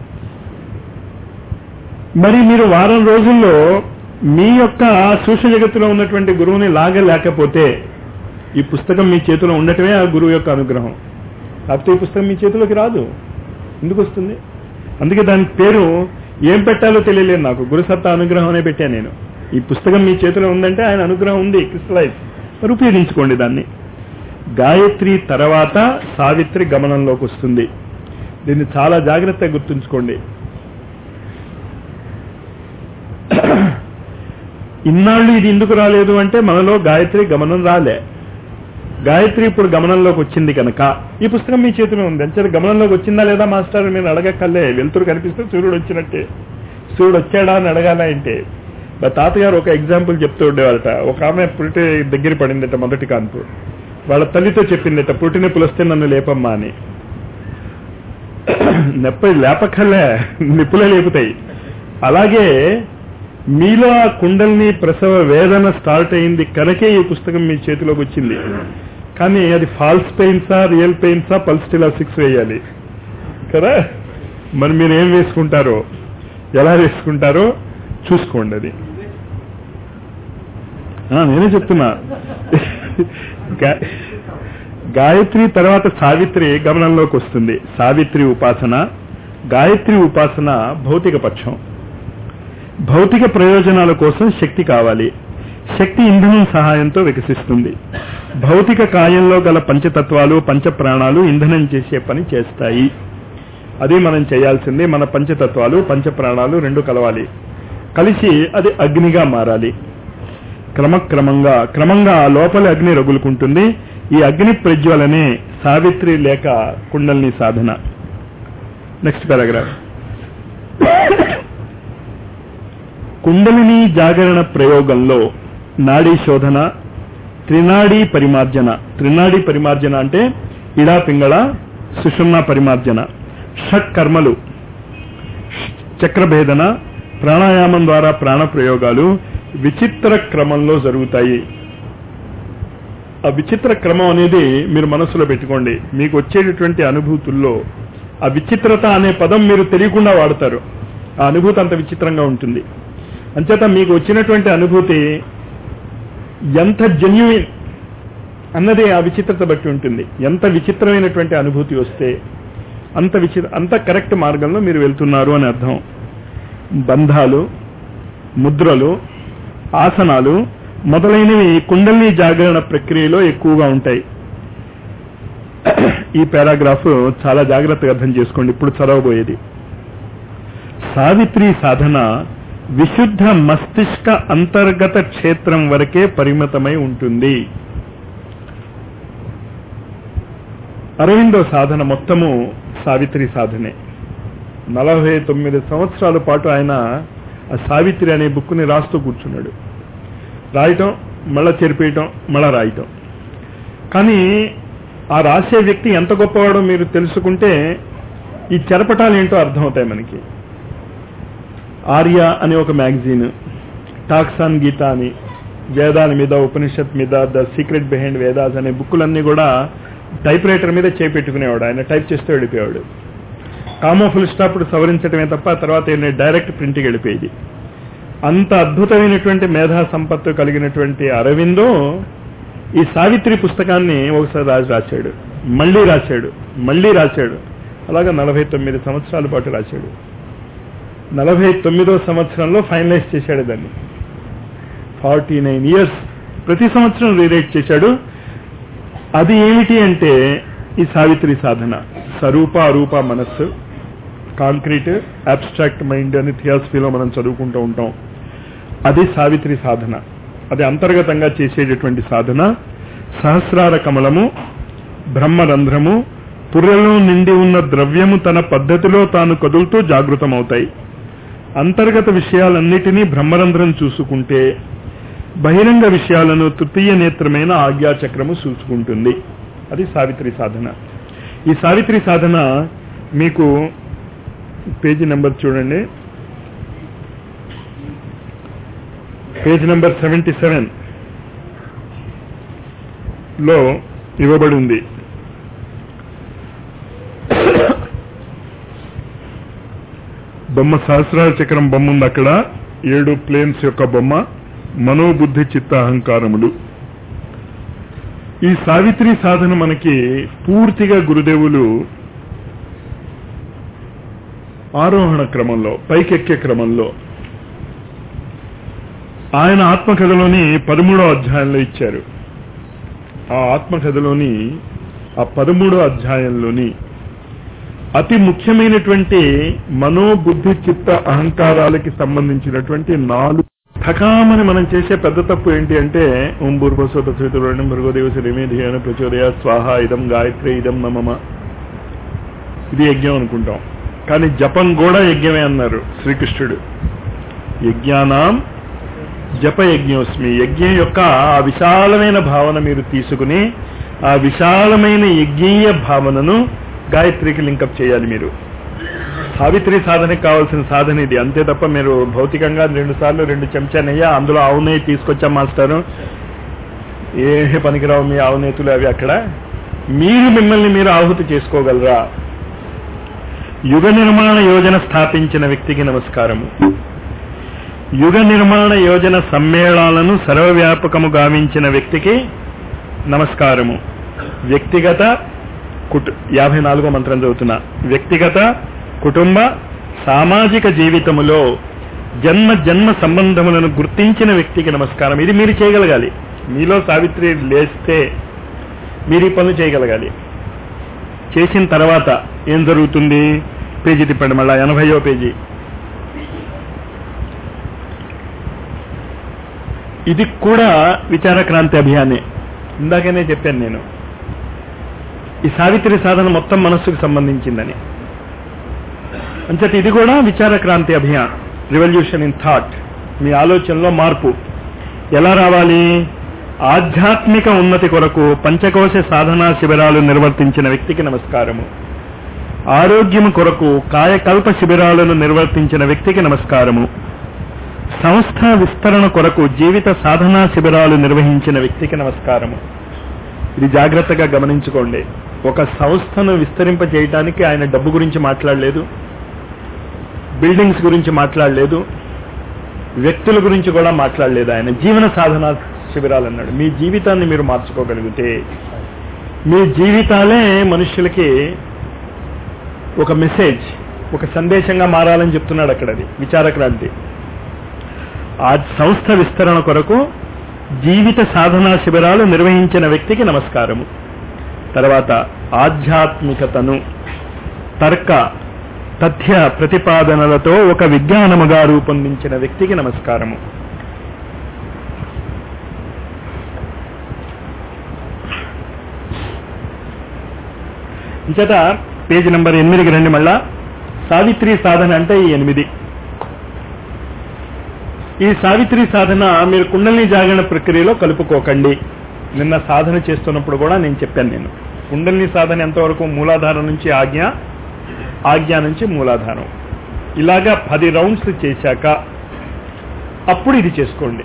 మరి మీరు వారం రోజుల్లో మీ యొక్క సూక్ష్మ జగత్తులో ఉన్నటువంటి గురువుని లాగలేకపోతే ఈ పుస్తకం మీ చేతిలో ఉండటమే ఆ గురువు యొక్క అనుగ్రహం కాకపోతే ఈ పుస్తకం మీ చేతిలోకి రాదు ఎందుకు వస్తుంది అందుకే దానికి పేరు ఏం పెట్టాలో తెలియలేదు నాకు గురుసత్తా అనుగ్రహం అనే పెట్టాను నేను ఈ పుస్తకం మీ చేతిలో ఉందంటే ఆయన అనుగ్రహం ఉంది క్రిస్టలైజ్ మరి ఉపయోగించుకోండి దాన్ని గాయత్రి తర్వాత సావిత్రి గమనంలోకి వస్తుంది దీన్ని చాలా జాగ్రత్తగా గుర్తుంచుకోండి ఇన్నాళ్ళు ఇది ఎందుకు రాలేదు అంటే మనలో గాయత్రి గమనం రాలే గాయత్రి ఇప్పుడు గమనంలోకి వచ్చింది కనుక ఈ పుస్తకం మీ చేతిలో ఉంది అంచేది గమనంలోకి వచ్చిందా లేదా మాస్టర్ మీరు అడగక్కర్లే వెలుతురు కనిపిస్తే సూర్యుడు వచ్చినట్టే సూర్యుడు వచ్చాడా అని అడగాల అంటే మా తాతగారు ఒక ఎగ్జాంపుల్ చెప్తూ ఉండేవారట ఒక ఆమె పురిటి దగ్గర పడిందట మొదటి కాన్పు వాళ్ళ తల్లితో చెప్పిందట పుట్టి నొప్పులు వస్తే నన్ను లేపమ్మా అని నొప్పి లేపక్కర్లే నిప్పులే లేపుతాయి అలాగే మీలో ఆ కుండల్ని ప్రసవ వేదన స్టార్ట్ అయింది కనుకే ఈ పుస్తకం మీ చేతిలోకి వచ్చింది కానీ అది ఫాల్స్ పెయిన్సా రియల్ పెయిన్సా పల్స్టిలా సిక్స్ వేయాలి కదా మరి మీరు ఏం వేసుకుంటారో ఎలా వేసుకుంటారో చూసుకోండి అది ఆ, నేనే చెప్తున్నా గా- గాయత్రి తర్వాత సావిత్రి గమనంలోకి వస్తుంది సావిత్రి ఉపాసన గాయత్రి ఉపాసన భౌతిక పక్షం భౌతిక ప్రయోజనాల కోసం శక్తి కావాలి శక్తి ఇంధనం సహాయంతో వికసిస్తుంది భౌతిక కాయంలో గల పంచతత్వాలు పంచప్రాణాలు ఇంధనం చేసే పని చేస్తాయి అది మనం చేయాల్సింది మన పంచతత్వాలు పంచప్రాణాలు రెండు కలవాలి కలిసి అది అగ్నిగా మారాలి క్రమక్రమంగా క్రమంగా ఆ లోపలి అగ్ని రగులుకుంటుంది ఈ అగ్ని ప్రజ్వలనే సావిత్రి లేక కుండల్ని సాధన నెక్స్ట్ పారాగ్రాఫ్ కుండలిని జాగరణ ప్రయోగంలో నాడీ శోధన త్రినాడీ పరిమార్జన త్రినాడీ పరిమార్జన అంటే ఇడా పింగళ సుషుమ్న పరిమార్జన షట్ కర్మలు చక్రభేదన ప్రాణాయామం ద్వారా ప్రాణ ప్రయోగాలు విచిత్ర క్రమంలో జరుగుతాయి ఆ విచిత్ర క్రమం అనేది మీరు మనసులో పెట్టుకోండి మీకు వచ్చేటటువంటి అనుభూతుల్లో ఆ విచిత్రత అనే పదం మీరు తెలియకుండా వాడతారు ఆ అనుభూతి అంత విచిత్రంగా ఉంటుంది అంచేత మీకు వచ్చినటువంటి అనుభూతి ఎంత జెన్యున్ అన్నది ఆ విచిత్రత బట్టి ఉంటుంది ఎంత విచిత్రమైనటువంటి అనుభూతి వస్తే అంత విచిత్ర అంత కరెక్ట్ మార్గంలో మీరు వెళ్తున్నారు అని అర్థం బంధాలు ముద్రలు ఆసనాలు మొదలైనవి కుండలిని జాగరణ ప్రక్రియలో ఎక్కువగా ఉంటాయి ఈ పారాగ్రాఫ్ చాలా జాగ్రత్తగా అర్థం చేసుకోండి ఇప్పుడు చదవబోయేది సావిత్రి సాధన విశుద్ధ మస్తిష్క అంతర్గత క్షేత్రం వరకే పరిమితమై ఉంటుంది అరవిందో సాధన మొత్తము సావిత్రి సాధనే నలభై తొమ్మిది సంవత్సరాల పాటు ఆయన ఆ సావిత్రి అనే బుక్ని రాస్తూ కూర్చున్నాడు రాయటం మళ్ళా చెరిపేయటం మళ్ళా రాయటం కానీ ఆ రాసే వ్యక్తి ఎంత గొప్పవాడో మీరు తెలుసుకుంటే ఈ చెరపటాలు ఏంటో అర్థమవుతాయి మనకి ఆర్య అనే ఒక మ్యాగజైన్ టాక్సాన్ గీత అని వేదాల మీద ఉపనిషత్ మీద ద సీక్రెట్ బిహైండ్ వేదాస్ అనే బుక్కులన్నీ కూడా టైప్ రైటర్ మీద చేపెట్టుకునేవాడు ఆయన టైప్ చేస్తూ వెళ్ళిపోయాడు కామో ఫుల్ స్టాప్ సవరించడమే తప్ప తర్వాత ఈయన డైరెక్ట్ ప్రింట్కి వెళ్ళిపోయేది అంత అద్భుతమైనటువంటి మేధా సంపత్తు కలిగినటువంటి అరవిందో ఈ సావిత్రి పుస్తకాన్ని ఒకసారి రాసి రాశాడు మళ్ళీ రాశాడు మళ్ళీ రాశాడు అలాగా నలభై తొమ్మిది సంవత్సరాల పాటు రాశాడు నలభై తొమ్మిదో సంవత్సరంలో ఫైనలైజ్ చేశాడు దాన్ని ఫార్టీ నైన్ ఇయర్స్ ప్రతి సంవత్సరం రీరైట్ చేశాడు అది ఏమిటి అంటే ఈ సావిత్రి సాధన స్వరూప అరూప మనస్సు కాంక్రీట్ అబ్స్ట్రాక్ట్ మైండ్ అని థియాసఫీలో మనం చదువుకుంటూ ఉంటాం అది సావిత్రి సాధన అది అంతర్గతంగా చేసేటటువంటి సాధన సహస్రార కమలము బ్రహ్మరంధ్రము పుర్రెలో నిండి ఉన్న ద్రవ్యము తన పద్ధతిలో తాను కదులుతూ జాగృతమవుతాయి అంతర్గత విషయాలన్నిటినీ బ్రహ్మరంధ్రం చూసుకుంటే బహిరంగ విషయాలను తృతీయ నేత్రమైన ఆజ్ఞాచక్రము చూసుకుంటుంది అది సావిత్రి సాధన ఈ సావిత్రి సాధన మీకు పేజీ నెంబర్ చూడండి పేజ్ నెంబర్ సెవెంటీ సెవెన్ లో ఇవ్వబడి ఉంది బొమ్మ సహస్రార చక్రం బొమ్మ ఉంది అక్కడ ఏడు ప్లేన్స్ యొక్క బొమ్మ మనోబుద్ధి చిత్త అహంకారములు ఈ సావిత్రి సాధన మనకి పూర్తిగా గురుదేవులు ఆరోహణ క్రమంలో పైకెక్కే క్రమంలో ఆయన ఆత్మకథలోని పదమూడో అధ్యాయంలో ఇచ్చారు ఆ ఆత్మకథలోని ఆ పదమూడో అధ్యాయంలోని అతి ముఖ్యమైనటువంటి మనోబుద్ధి చిత్త అహంకారాలకి సంబంధించినటువంటి నాలుగు ఠకామని మనం చేసే పెద్ద తప్పు ఏంటి అంటే ఓం భూర్భస్వత శ్రీతురణం భృగోదేవసి రిమేధియాన ప్రచోదయ స్వాహ ఇదం గాయత్రి ఇదం నమమ ఇది యజ్ఞం అనుకుంటాం కానీ జపం కూడా యజ్ఞమే అన్నారు శ్రీకృష్ణుడు యజ్ఞానాం జప యజ్ఞోస్మి యజ్ఞం యొక్క ఆ విశాలమైన భావన మీరు తీసుకుని ఆ విశాలమైన యజ్ఞీయ భావనను గాయత్రికి లింకప్ చేయాలి మీరు సావిత్రి సాధనకి కావాల్సిన సాధన ఇది అంతే తప్ప మీరు భౌతికంగా రెండు సార్లు రెండు చెంచా నెయ్యి అందులో ఆవు నెయ్యి తీసుకొచ్చాం మాస్టారు ఏ పనికిరావు మీ ఆవు నేతులు అవి అక్కడ మీరు మిమ్మల్ని మీరు ఆహుతి చేసుకోగలరా యుగ నిర్మాణ యోజన స్థాపించిన వ్యక్తికి నమస్కారము యుగ నిర్మాణ యోజన సమ్మేళనాలను సర్వవ్యాపకము గావించిన వ్యక్తికి నమస్కారము వ్యక్తిగత కుటు యాభై నాలుగో మంత్రం చదువుతున్నా వ్యక్తిగత కుటుంబ సామాజిక జీవితములో జన్మ జన్మ సంబంధములను గుర్తించిన వ్యక్తికి నమస్కారం ఇది మీరు చేయగలగాలి మీలో సావిత్రి లేస్తే మీరు ఈ పనులు చేయగలగాలి చేసిన తర్వాత ఏం జరుగుతుంది పేజీ తిప్పండి మళ్ళా ఎనభైయో పేజీ ఇది కూడా విచార క్రాంతి అభియానే ఇందాకనే చెప్పాను నేను ఈ సావిత్రి సాధన మొత్తం మనస్సుకు సంబంధించిందని అంచేత ఇది కూడా విచార క్రాంతి అభియాన్ రివల్యూషన్ ఇన్ థాట్ మీ ఆలోచనలో మార్పు ఎలా రావాలి ఆధ్యాత్మిక ఉన్నతి కొరకు పంచకోశ సాధనా శిబిరాలు నిర్వర్తించిన వ్యక్తికి నమస్కారము ఆరోగ్యము కొరకు కాయకల్ప శిబిరాలను నిర్వర్తించిన వ్యక్తికి నమస్కారము సంస్థ విస్తరణ కొరకు జీవిత సాధనా శిబిరాలు నిర్వహించిన వ్యక్తికి నమస్కారము ఇది జాగ్రత్తగా గమనించుకోండి ఒక సంస్థను విస్తరింప చేయటానికి ఆయన డబ్బు గురించి మాట్లాడలేదు బిల్డింగ్స్ గురించి మాట్లాడలేదు వ్యక్తుల గురించి కూడా మాట్లాడలేదు ఆయన జీవన సాధన శిబిరాలు అన్నాడు మీ జీవితాన్ని మీరు మార్చుకోగలిగితే మీ జీవితాలే మనుషులకి ఒక మెసేజ్ ఒక సందేశంగా మారాలని చెప్తున్నాడు అక్కడ అది విచారక్రాంతి ఆ సంస్థ విస్తరణ కొరకు జీవిత సాధనా శిబిరాలు నిర్వహించిన వ్యక్తికి నమస్కారము తర్వాత ఆధ్యాత్మికతను తర్క తథ్య ప్రతిపాదనలతో ఒక విజ్ఞానముగా రూపొందించిన వ్యక్తికి నమస్కారము ఇంచేత పేజీ నంబర్ ఎనిమిదికి రండి మళ్ళా సావిత్రి సాధన అంటే ఈ ఎనిమిది ఈ సావిత్రి సాధన మీరు కుండలిని జాగరణ ప్రక్రియలో కలుపుకోకండి నిన్న సాధన చేస్తున్నప్పుడు కూడా నేను చెప్పాను నేను కుండలిని సాధన ఎంతవరకు మూలాధారం నుంచి ఆజ్ఞ ఆజ్ఞ నుంచి మూలాధారం ఇలాగా పది రౌండ్స్ చేశాక అప్పుడు ఇది చేసుకోండి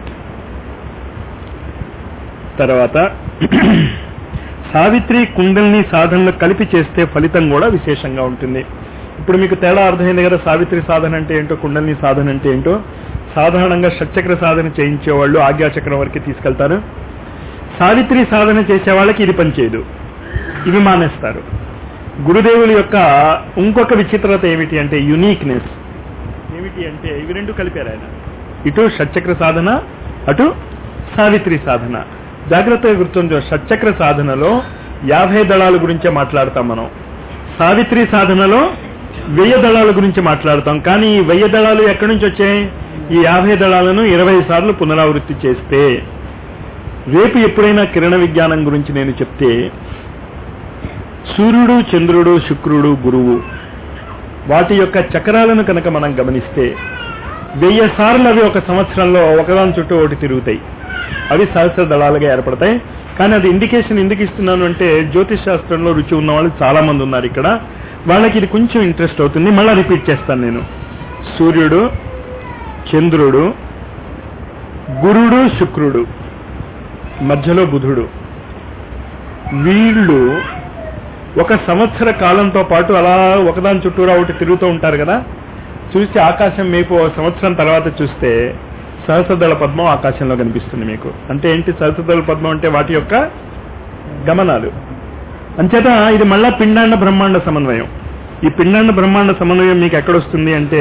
తర్వాత సావిత్రి కుండలిని సాధనలు కలిపి చేస్తే ఫలితం కూడా విశేషంగా ఉంటుంది ఇప్పుడు మీకు తేడా అర్థమైంది కదా సావిత్రి సాధన అంటే ఏంటో కుండలిని సాధన అంటే ఏంటో సాధారణంగా షట్చక్ర సాధన చేయించే వాళ్ళు ఆజ్ఞాచక్రం వరకు తీసుకెళ్తారు సావిత్రి సాధన చేసే వాళ్ళకి ఇది పనిచేయదు ఇవి మానేస్తారు గురుదేవుల యొక్క ఇంకొక విచిత్రత ఏమిటి అంటే యునీక్నెస్ ఏమిటి అంటే ఇవి రెండు కలిపారు ఆయన ఇటు షట్చక్ర సాధన అటు సావిత్రి సాధన జాగ్రత్తగా గుర్తుంచు షట్చక్ర సాధనలో యాభై దళాల గురించే మాట్లాడతాం మనం సావిత్రి సాధనలో వెయ్యి దళాల గురించి మాట్లాడతాం కానీ ఈ వెయ్యి దళాలు ఎక్కడి నుంచి వచ్చాయి ఈ యాభై దళాలను ఇరవై సార్లు పునరావృత్తి చేస్తే రేపు ఎప్పుడైనా కిరణ విజ్ఞానం గురించి నేను చెప్తే సూర్యుడు చంద్రుడు శుక్రుడు గురువు వాటి యొక్క చక్రాలను కనుక మనం గమనిస్తే వెయ్యి సార్లు అవి ఒక సంవత్సరంలో ఒకదాని చుట్టూ ఒకటి తిరుగుతాయి అవి సహస్ర దళాలుగా ఏర్పడతాయి కానీ అది ఇండికేషన్ ఎందుకు ఇస్తున్నాను అంటే జ్యోతిష్ శాస్త్రంలో రుచి ఉన్న వాళ్ళు చాలా మంది ఉన్నారు ఇక్కడ వాళ్ళకి ఇది కొంచెం ఇంట్రెస్ట్ అవుతుంది మళ్ళీ రిపీట్ చేస్తాను నేను సూర్యుడు చంద్రుడు గురుడు శుక్రుడు మధ్యలో బుధుడు వీళ్ళు ఒక సంవత్సర కాలంతో పాటు అలా ఒకదాని చుట్టూరా ఒకటి తిరుగుతూ ఉంటారు కదా చూసి ఆకాశం మీకు ఓ సంవత్సరం తర్వాత చూస్తే సహస్రదళ పద్మం ఆకాశంలో కనిపిస్తుంది మీకు అంటే ఏంటి సహస్రదళ పద్మం అంటే వాటి యొక్క గమనాలు అంచేత ఇది మళ్ళా పిండాండ బ్రహ్మాండ సమన్వయం ఈ పిండాండ బ్రహ్మాండ సమన్వయం మీకు ఎక్కడొస్తుంది అంటే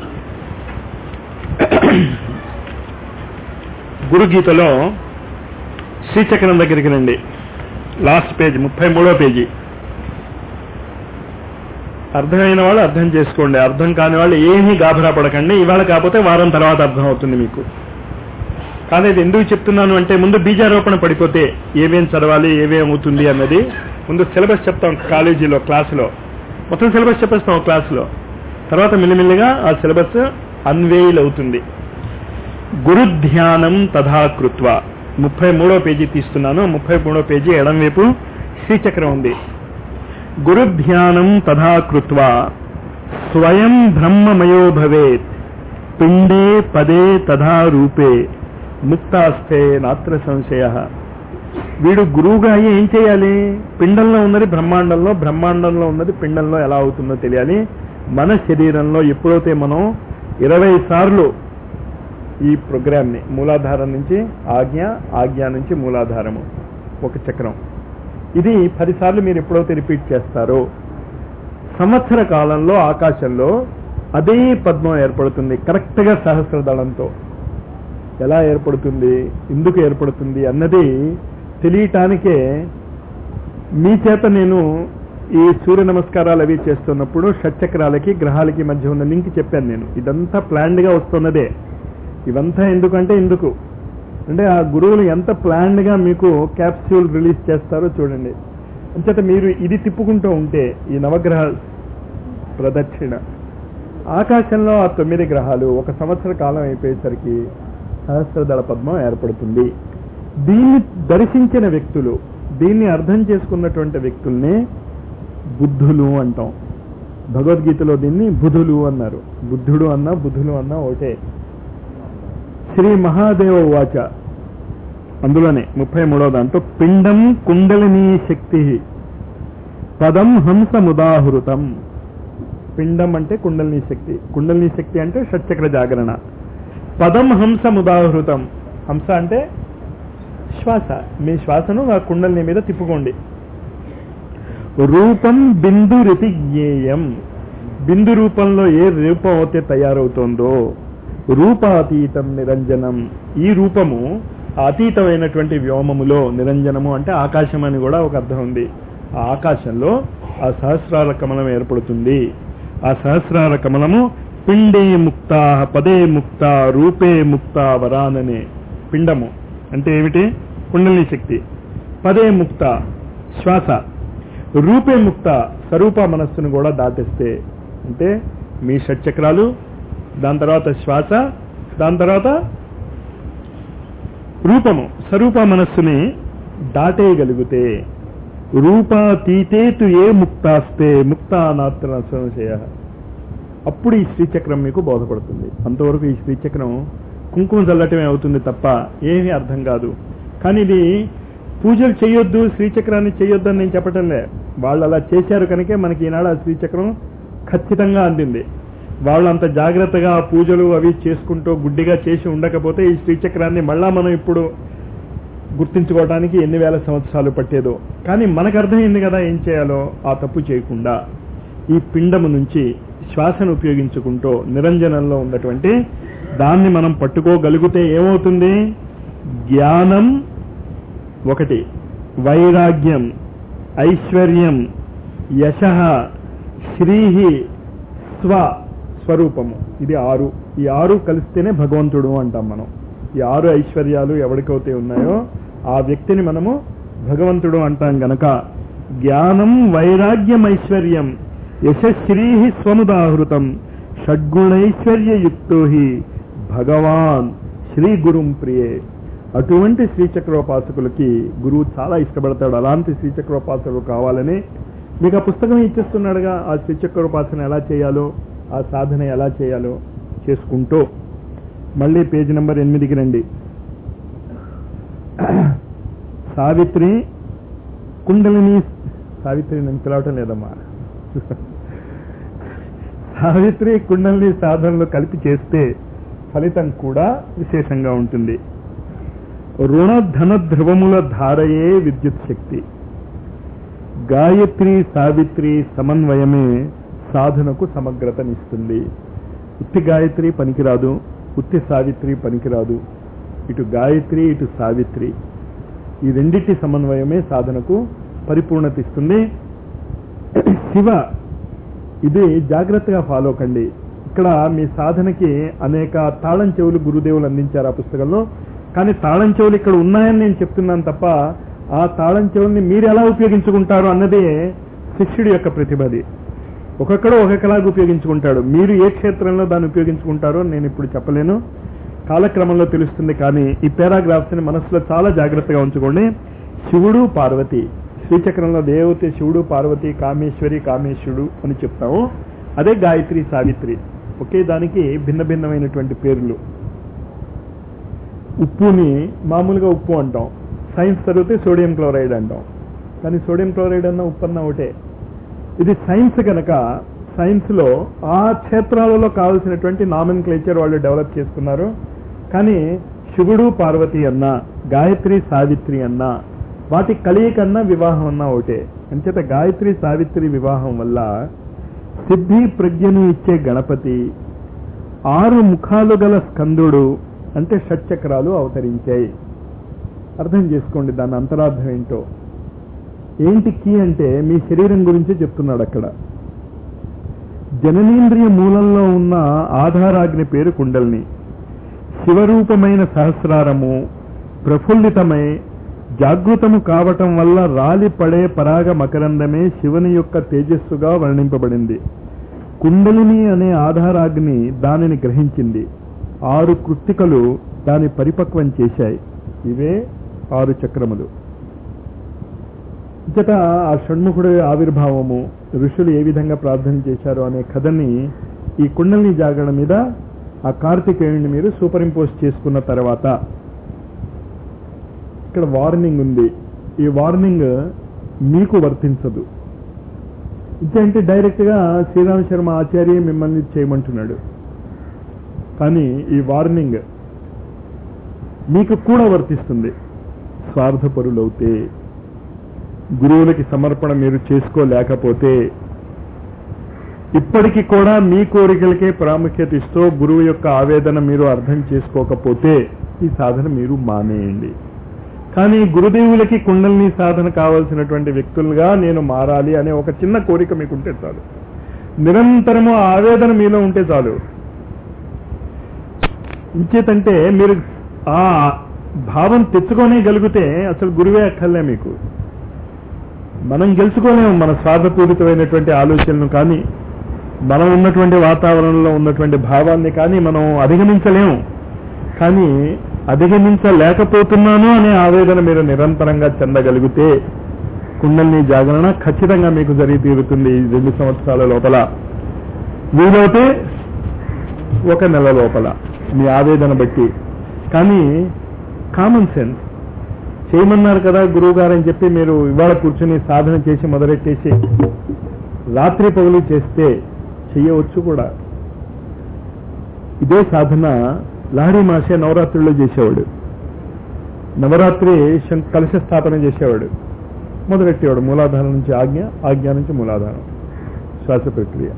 గురుగీతలో శ్రీచక్రం దగ్గరికి రండి లాస్ట్ పేజ్ ముప్పై మూడో పేజీ అర్థమైన వాళ్ళు అర్థం చేసుకోండి అర్థం కాని వాళ్ళు ఏమీ గాభరా పడకండి ఇవాళ కాకపోతే వారం తర్వాత అర్థం అవుతుంది మీకు కానీ ఇది ఎందుకు చెప్తున్నాను అంటే ముందు బీజారోపణ పడిపోతే ఏమేం చదవాలి ఏమేం అవుతుంది అన్నది ముందు సిలబస్ చెప్తాం కాలేజీలో క్లాసులో మొత్తం సిలబస్ చెప్పేస్తాం క్లాసులో తర్వాత మెల్లిమెల్లిగా ఆ సిలబస్ అన్వేయిల్ అవుతుంది గురుధ్యానం తథా కృత్వ ముప్పై మూడో పేజీ తీస్తున్నాను ముప్పై మూడో పేజీ ఎడం వైపు శ్రీచక్రం ఉంది గురుధ్యానం తథా కృత్వ స్వయం బ్రహ్మమయో భవేత్ పిండే పదే తథా రూపే ముక్తాస్తే నాత్ర సంశయ వీడు గురువుగా అయ్యి ఏం చేయాలి పిండంలో ఉన్నది బ్రహ్మాండంలో బ్రహ్మాండంలో ఉన్నది పిండంలో ఎలా అవుతుందో తెలియాలి మన శరీరంలో ఎప్పుడైతే మనం ఇరవై సార్లు ఈ ప్రోగ్రామ్ ని మూలాధారం నుంచి ఆజ్ఞ ఆజ్ఞ నుంచి మూలాధారము ఒక చక్రం ఇది పదిసార్లు మీరు ఎప్పుడైతే రిపీట్ చేస్తారో సంవత్సర కాలంలో ఆకాశంలో అదే పద్మం ఏర్పడుతుంది కరెక్ట్ గా సహస్రదళంతో ఎలా ఏర్పడుతుంది ఎందుకు ఏర్పడుతుంది అన్నది తెలియటానికే మీ చేత నేను ఈ సూర్య నమస్కారాలు అవి చేస్తున్నప్పుడు షట్చక్రాలకి గ్రహాలకి మధ్య ఉన్న లింక్ చెప్పాను నేను ఇదంతా ప్లాన్డ్ గా వస్తున్నదే ఇవంతా ఎందుకంటే ఎందుకు అంటే ఆ గురువులు ఎంత ప్లాన్డ్ గా మీకు క్యాప్స్యూల్ రిలీజ్ చేస్తారో చూడండి అంచేత మీరు ఇది తిప్పుకుంటూ ఉంటే ఈ నవగ్రహ ప్రదక్షిణ ఆకాశంలో ఆ తొమ్మిది గ్రహాలు ఒక సంవత్సర కాలం అయిపోయేసరికి సహస్రదళ పద్మం ఏర్పడుతుంది దీన్ని దర్శించిన వ్యక్తులు దీన్ని అర్థం చేసుకున్నటువంటి వ్యక్తుల్ని బుద్ధులు అంటాం భగవద్గీతలో దీన్ని బుధులు అన్నారు బుద్ధుడు అన్నా బుధులు అన్నా ఒకటే శ్రీ మహాదేవ వాచ అందులోనే ముప్పై మూడో దాంట్లో పిండం కుండలిని శక్తి పదం హంసముదాహృతం పిండం అంటే కుండలిని శక్తి కుండలిని శక్తి అంటే షట్చక్ర జాగరణ పదం హంసముదాహృతం హంస అంటే శ్వాస మీ శ్వాసను ఆ కుండలిని మీద తిప్పుకోండి రూపం బిందు రితి జ్ఞేయం బిందు రూపంలో ఏ రూపం అయితే తయారవుతోందో రూపాతీతం నిరంజనం ఈ రూపము అతీతమైనటువంటి వ్యోమములో నిరంజనము అంటే ఆకాశం అని కూడా ఒక అర్థం ఉంది ఆ ఆకాశంలో ఆ సహస్రాల కమలం ఏర్పడుతుంది ఆ సహస్రాల కమలము పిండే ముక్త పదే ముక్త రూపే ముక్త వరాననే పిండము అంటే ఏమిటి కుండలిని శక్తి పదే ముక్త శ్వాస రూపే ముక్త స్వరూప మనస్సును కూడా దాటేస్తే అంటే మీ షట్చక్రాలు దాని తర్వాత శ్వాస దాని తర్వాత రూపము స్వరూప మనస్సుని దాటేయగలిగితే రూపాతీతేతు ఏ ముక్తాస్తే ముక్తానాత్ర సంశయ అప్పుడు ఈ శ్రీచక్రం మీకు బోధపడుతుంది అంతవరకు ఈ శ్రీచక్రం కుంకుమ చల్లటమే అవుతుంది తప్ప ఏమీ అర్థం కాదు కానీ ఇది పూజలు చేయొద్దు శ్రీచక్రాన్ని చేయొద్దు అని నేను చెప్పటంలే వాళ్ళు అలా చేశారు కనుకే మనకి ఈనాడు ఆ శ్రీచక్రం ఖచ్చితంగా అందింది వాళ్ళు అంత జాగ్రత్తగా ఆ పూజలు అవి చేసుకుంటూ గుడ్డిగా చేసి ఉండకపోతే ఈ శ్రీచక్రాన్ని మళ్ళా మనం ఇప్పుడు గుర్తించుకోవడానికి ఎన్ని వేల సంవత్సరాలు పట్టేదో కానీ మనకు అర్థమైంది కదా ఏం చేయాలో ఆ తప్పు చేయకుండా ఈ పిండము నుంచి శ్వాసను ఉపయోగించుకుంటూ నిరంజనంలో ఉన్నటువంటి దాన్ని మనం పట్టుకోగలిగితే ఏమవుతుంది జ్ఞానం ఒకటి వైరాగ్యం ఐశ్వర్యం యశ శ్రీహి స్వ స్వరూపము ఇది ఆరు ఈ ఆరు కలిస్తేనే భగవంతుడు అంటాం మనం ఈ ఆరు ఐశ్వర్యాలు ఎవరికైతే ఉన్నాయో ఆ వ్యక్తిని మనము భగవంతుడు అంటాం గనక జ్ఞానం వైరాగ్యం ఐశ్వర్యం యశశ్రీ స్వముదాహృతం షడ్గుణైశ్వర్యయుక్తో హి భగవాన్ శ్రీ గురుం ప్రియే అటువంటి శ్రీచక్రోపాసకులకి గురువు చాలా ఇష్టపడతాడు అలాంటి శ్రీచక్రోపాసకులు కావాలని మీకు ఆ పుస్తకం ఇచ్చేస్తున్నాడుగా ఆ శ్రీచక్రోపాసన ఎలా చేయాలో ఆ సాధన ఎలా చేయాలో చేసుకుంటూ మళ్ళీ పేజీ నెంబర్ ఎనిమిదికి రండి సావిత్రి కుండలిని సావిత్రి నేను పిలవటం లేదమ్మా సావిత్రి కుండల్ని సాధనలు కలిపి చేస్తే ఫలితం కూడా విశేషంగా ఉంటుంది రుణ ధన ధ్రువముల ధారయే విద్యుత్ శక్తి గాయత్రి సావిత్రి సమన్వయమే సాధనకు సమగ్రతనిస్తుంది ఉత్తి గాయత్రి పనికిరాదు ఉత్తి సావిత్రి పనికిరాదు ఇటు గాయత్రి ఇటు సావిత్రి ఈ రెండిటి సమన్వయమే సాధనకు పరిపూర్ణత ఇస్తుంది శివ ఇది జాగ్రత్తగా ఫాలో కండి ఇక్కడ మీ సాధనకి అనేక తాళం చెవులు గురుదేవులు అందించారు ఆ పుస్తకంలో కానీ తాళం చెవులు ఇక్కడ ఉన్నాయని నేను చెప్తున్నాను తప్ప ఆ తాళం చెవుల్ని మీరు ఎలా ఉపయోగించుకుంటారు అన్నదే శిష్యుడి యొక్క ప్రతిభది ఒక్కొక్కడు ఒక్కొక్కలాగా ఉపయోగించుకుంటాడు మీరు ఏ క్షేత్రంలో దాన్ని ఉపయోగించుకుంటారో నేను ఇప్పుడు చెప్పలేను కాలక్రమంలో తెలుస్తుంది కానీ ఈ పారాగ్రాఫ్స్ ని మనసులో చాలా జాగ్రత్తగా ఉంచుకోండి శివుడు పార్వతి శ్రీచక్రంలో దేవతే శివుడు పార్వతి కామేశ్వరి కామేశ్వరుడు అని చెప్తాము అదే గాయత్రి సావిత్రి ఒకే దానికి భిన్న భిన్నమైనటువంటి పేర్లు ఉప్పుని మామూలుగా ఉప్పు అంటాం సైన్స్ చదివితే సోడియం క్లోరైడ్ అంటాం కానీ సోడియం క్లోరైడ్ అన్న ఉప్పు అన్న ఒకటే ఇది సైన్స్ కనుక సైన్స్ లో ఆ క్షేత్రాలలో కావలసినటువంటి నామన్ క్లేచర్ వాళ్ళు డెవలప్ చేసుకున్నారు కానీ శివుడు పార్వతి అన్న గాయత్రి సావిత్రి అన్న వాటి కలయికన్నా వివాహం అన్నా ఒకటే అంచేత గాయత్రి సావిత్రి వివాహం వల్ల సిద్ధి ప్రజ్ఞను ఇచ్చే గణపతి ఆరు ముఖాలు గల స్కందుడు అంటే షట్చక్రాలు అవతరించాయి అర్థం చేసుకోండి దాని అంతరార్థం ఏంటో ఏంటి కీ అంటే మీ శరీరం గురించి చెప్తున్నాడు అక్కడ జననేంద్రియ మూలంలో ఉన్న ఆధారాగ్ని పేరు కుండల్ని శివరూపమైన సహస్రారము ప్రఫుల్లితమై జాగృతము కావటం వల్ల రాలి పడే పరాగ మకరందమే శివుని యొక్క తేజస్సుగా వర్ణింపబడింది కుండలిని అనే ఆధారాగ్ని దానిని గ్రహించింది ఆరు కృత్తికలు దాని పరిపక్వం చేశాయి ఇవే ఆరు చక్రములు ఇచ్చట ఆ షణ్ముఖుడి ఆవిర్భావము ఋషులు ఏ విధంగా ప్రార్థన చేశారు అనే కథని ఈ కుండలిని జాగరణ మీద ఆ కార్తికేయుడిని మీరు సూపర్ ఇంపోజ్ చేసుకున్న తర్వాత ఇక్కడ వార్నింగ్ ఉంది ఈ వార్నింగ్ మీకు వర్తించదు ఇదంటే డైరెక్ట్ గా శ్రీరామ శర్మ ఆచార్య మిమ్మల్ని చేయమంటున్నాడు కానీ ఈ వార్నింగ్ మీకు కూడా వర్తిస్తుంది స్వార్థపరులవుతే గురువులకి సమర్పణ మీరు చేసుకోలేకపోతే ఇప్పటికి కూడా మీ కోరికలకే ప్రాముఖ్యత ఇస్తూ గురువు యొక్క ఆవేదన మీరు అర్థం చేసుకోకపోతే ఈ సాధన మీరు మానేయండి కానీ గురుదేవులకి కుండలిని సాధన కావాల్సినటువంటి వ్యక్తులుగా నేను మారాలి అనే ఒక చిన్న కోరిక మీకుంటే చాలు నిరంతరము ఆ ఆవేదన మీలో ఉంటే చాలు ఇంచేతంటే మీరు ఆ భావం తెచ్చుకోనేగలిగితే అసలు గురువే అక్కర్లే మీకు మనం గెలుచుకోలేము మన స్వార్థపూరితమైనటువంటి ఆలోచనలు కానీ మనం ఉన్నటువంటి వాతావరణంలో ఉన్నటువంటి భావాన్ని కానీ మనం అధిగమించలేము కానీ అధిగమించలేకపోతున్నాను అనే ఆవేదన మీరు నిరంతరంగా చెందగలిగితే కుండల్ని జాగరణ ఖచ్చితంగా మీకు జరిగి తీరుతుంది ఈ రెండు సంవత్సరాల లోపల వీలైతే ఒక నెల లోపల మీ ఆవేదన బట్టి కానీ కామన్ సెన్స్ చేయమన్నారు కదా గురువు గారు అని చెప్పి మీరు ఇవాళ కూర్చుని సాధన చేసి మొదలెట్టేసి రాత్రి పగులు చేస్తే చెయ్యవచ్చు కూడా ఇదే సాధన లహరి మాసే నవరాత్రుల్లో చేసేవాడు నవరాత్రి శం- కలశ స్థాపన చేసేవాడు మొదలెట్టేవాడు మూలాధారం నుంచి ఆజ్ఞ ఆజ్ఞ నుంచి మూలాధారం శ్వాస ప్రక్రియ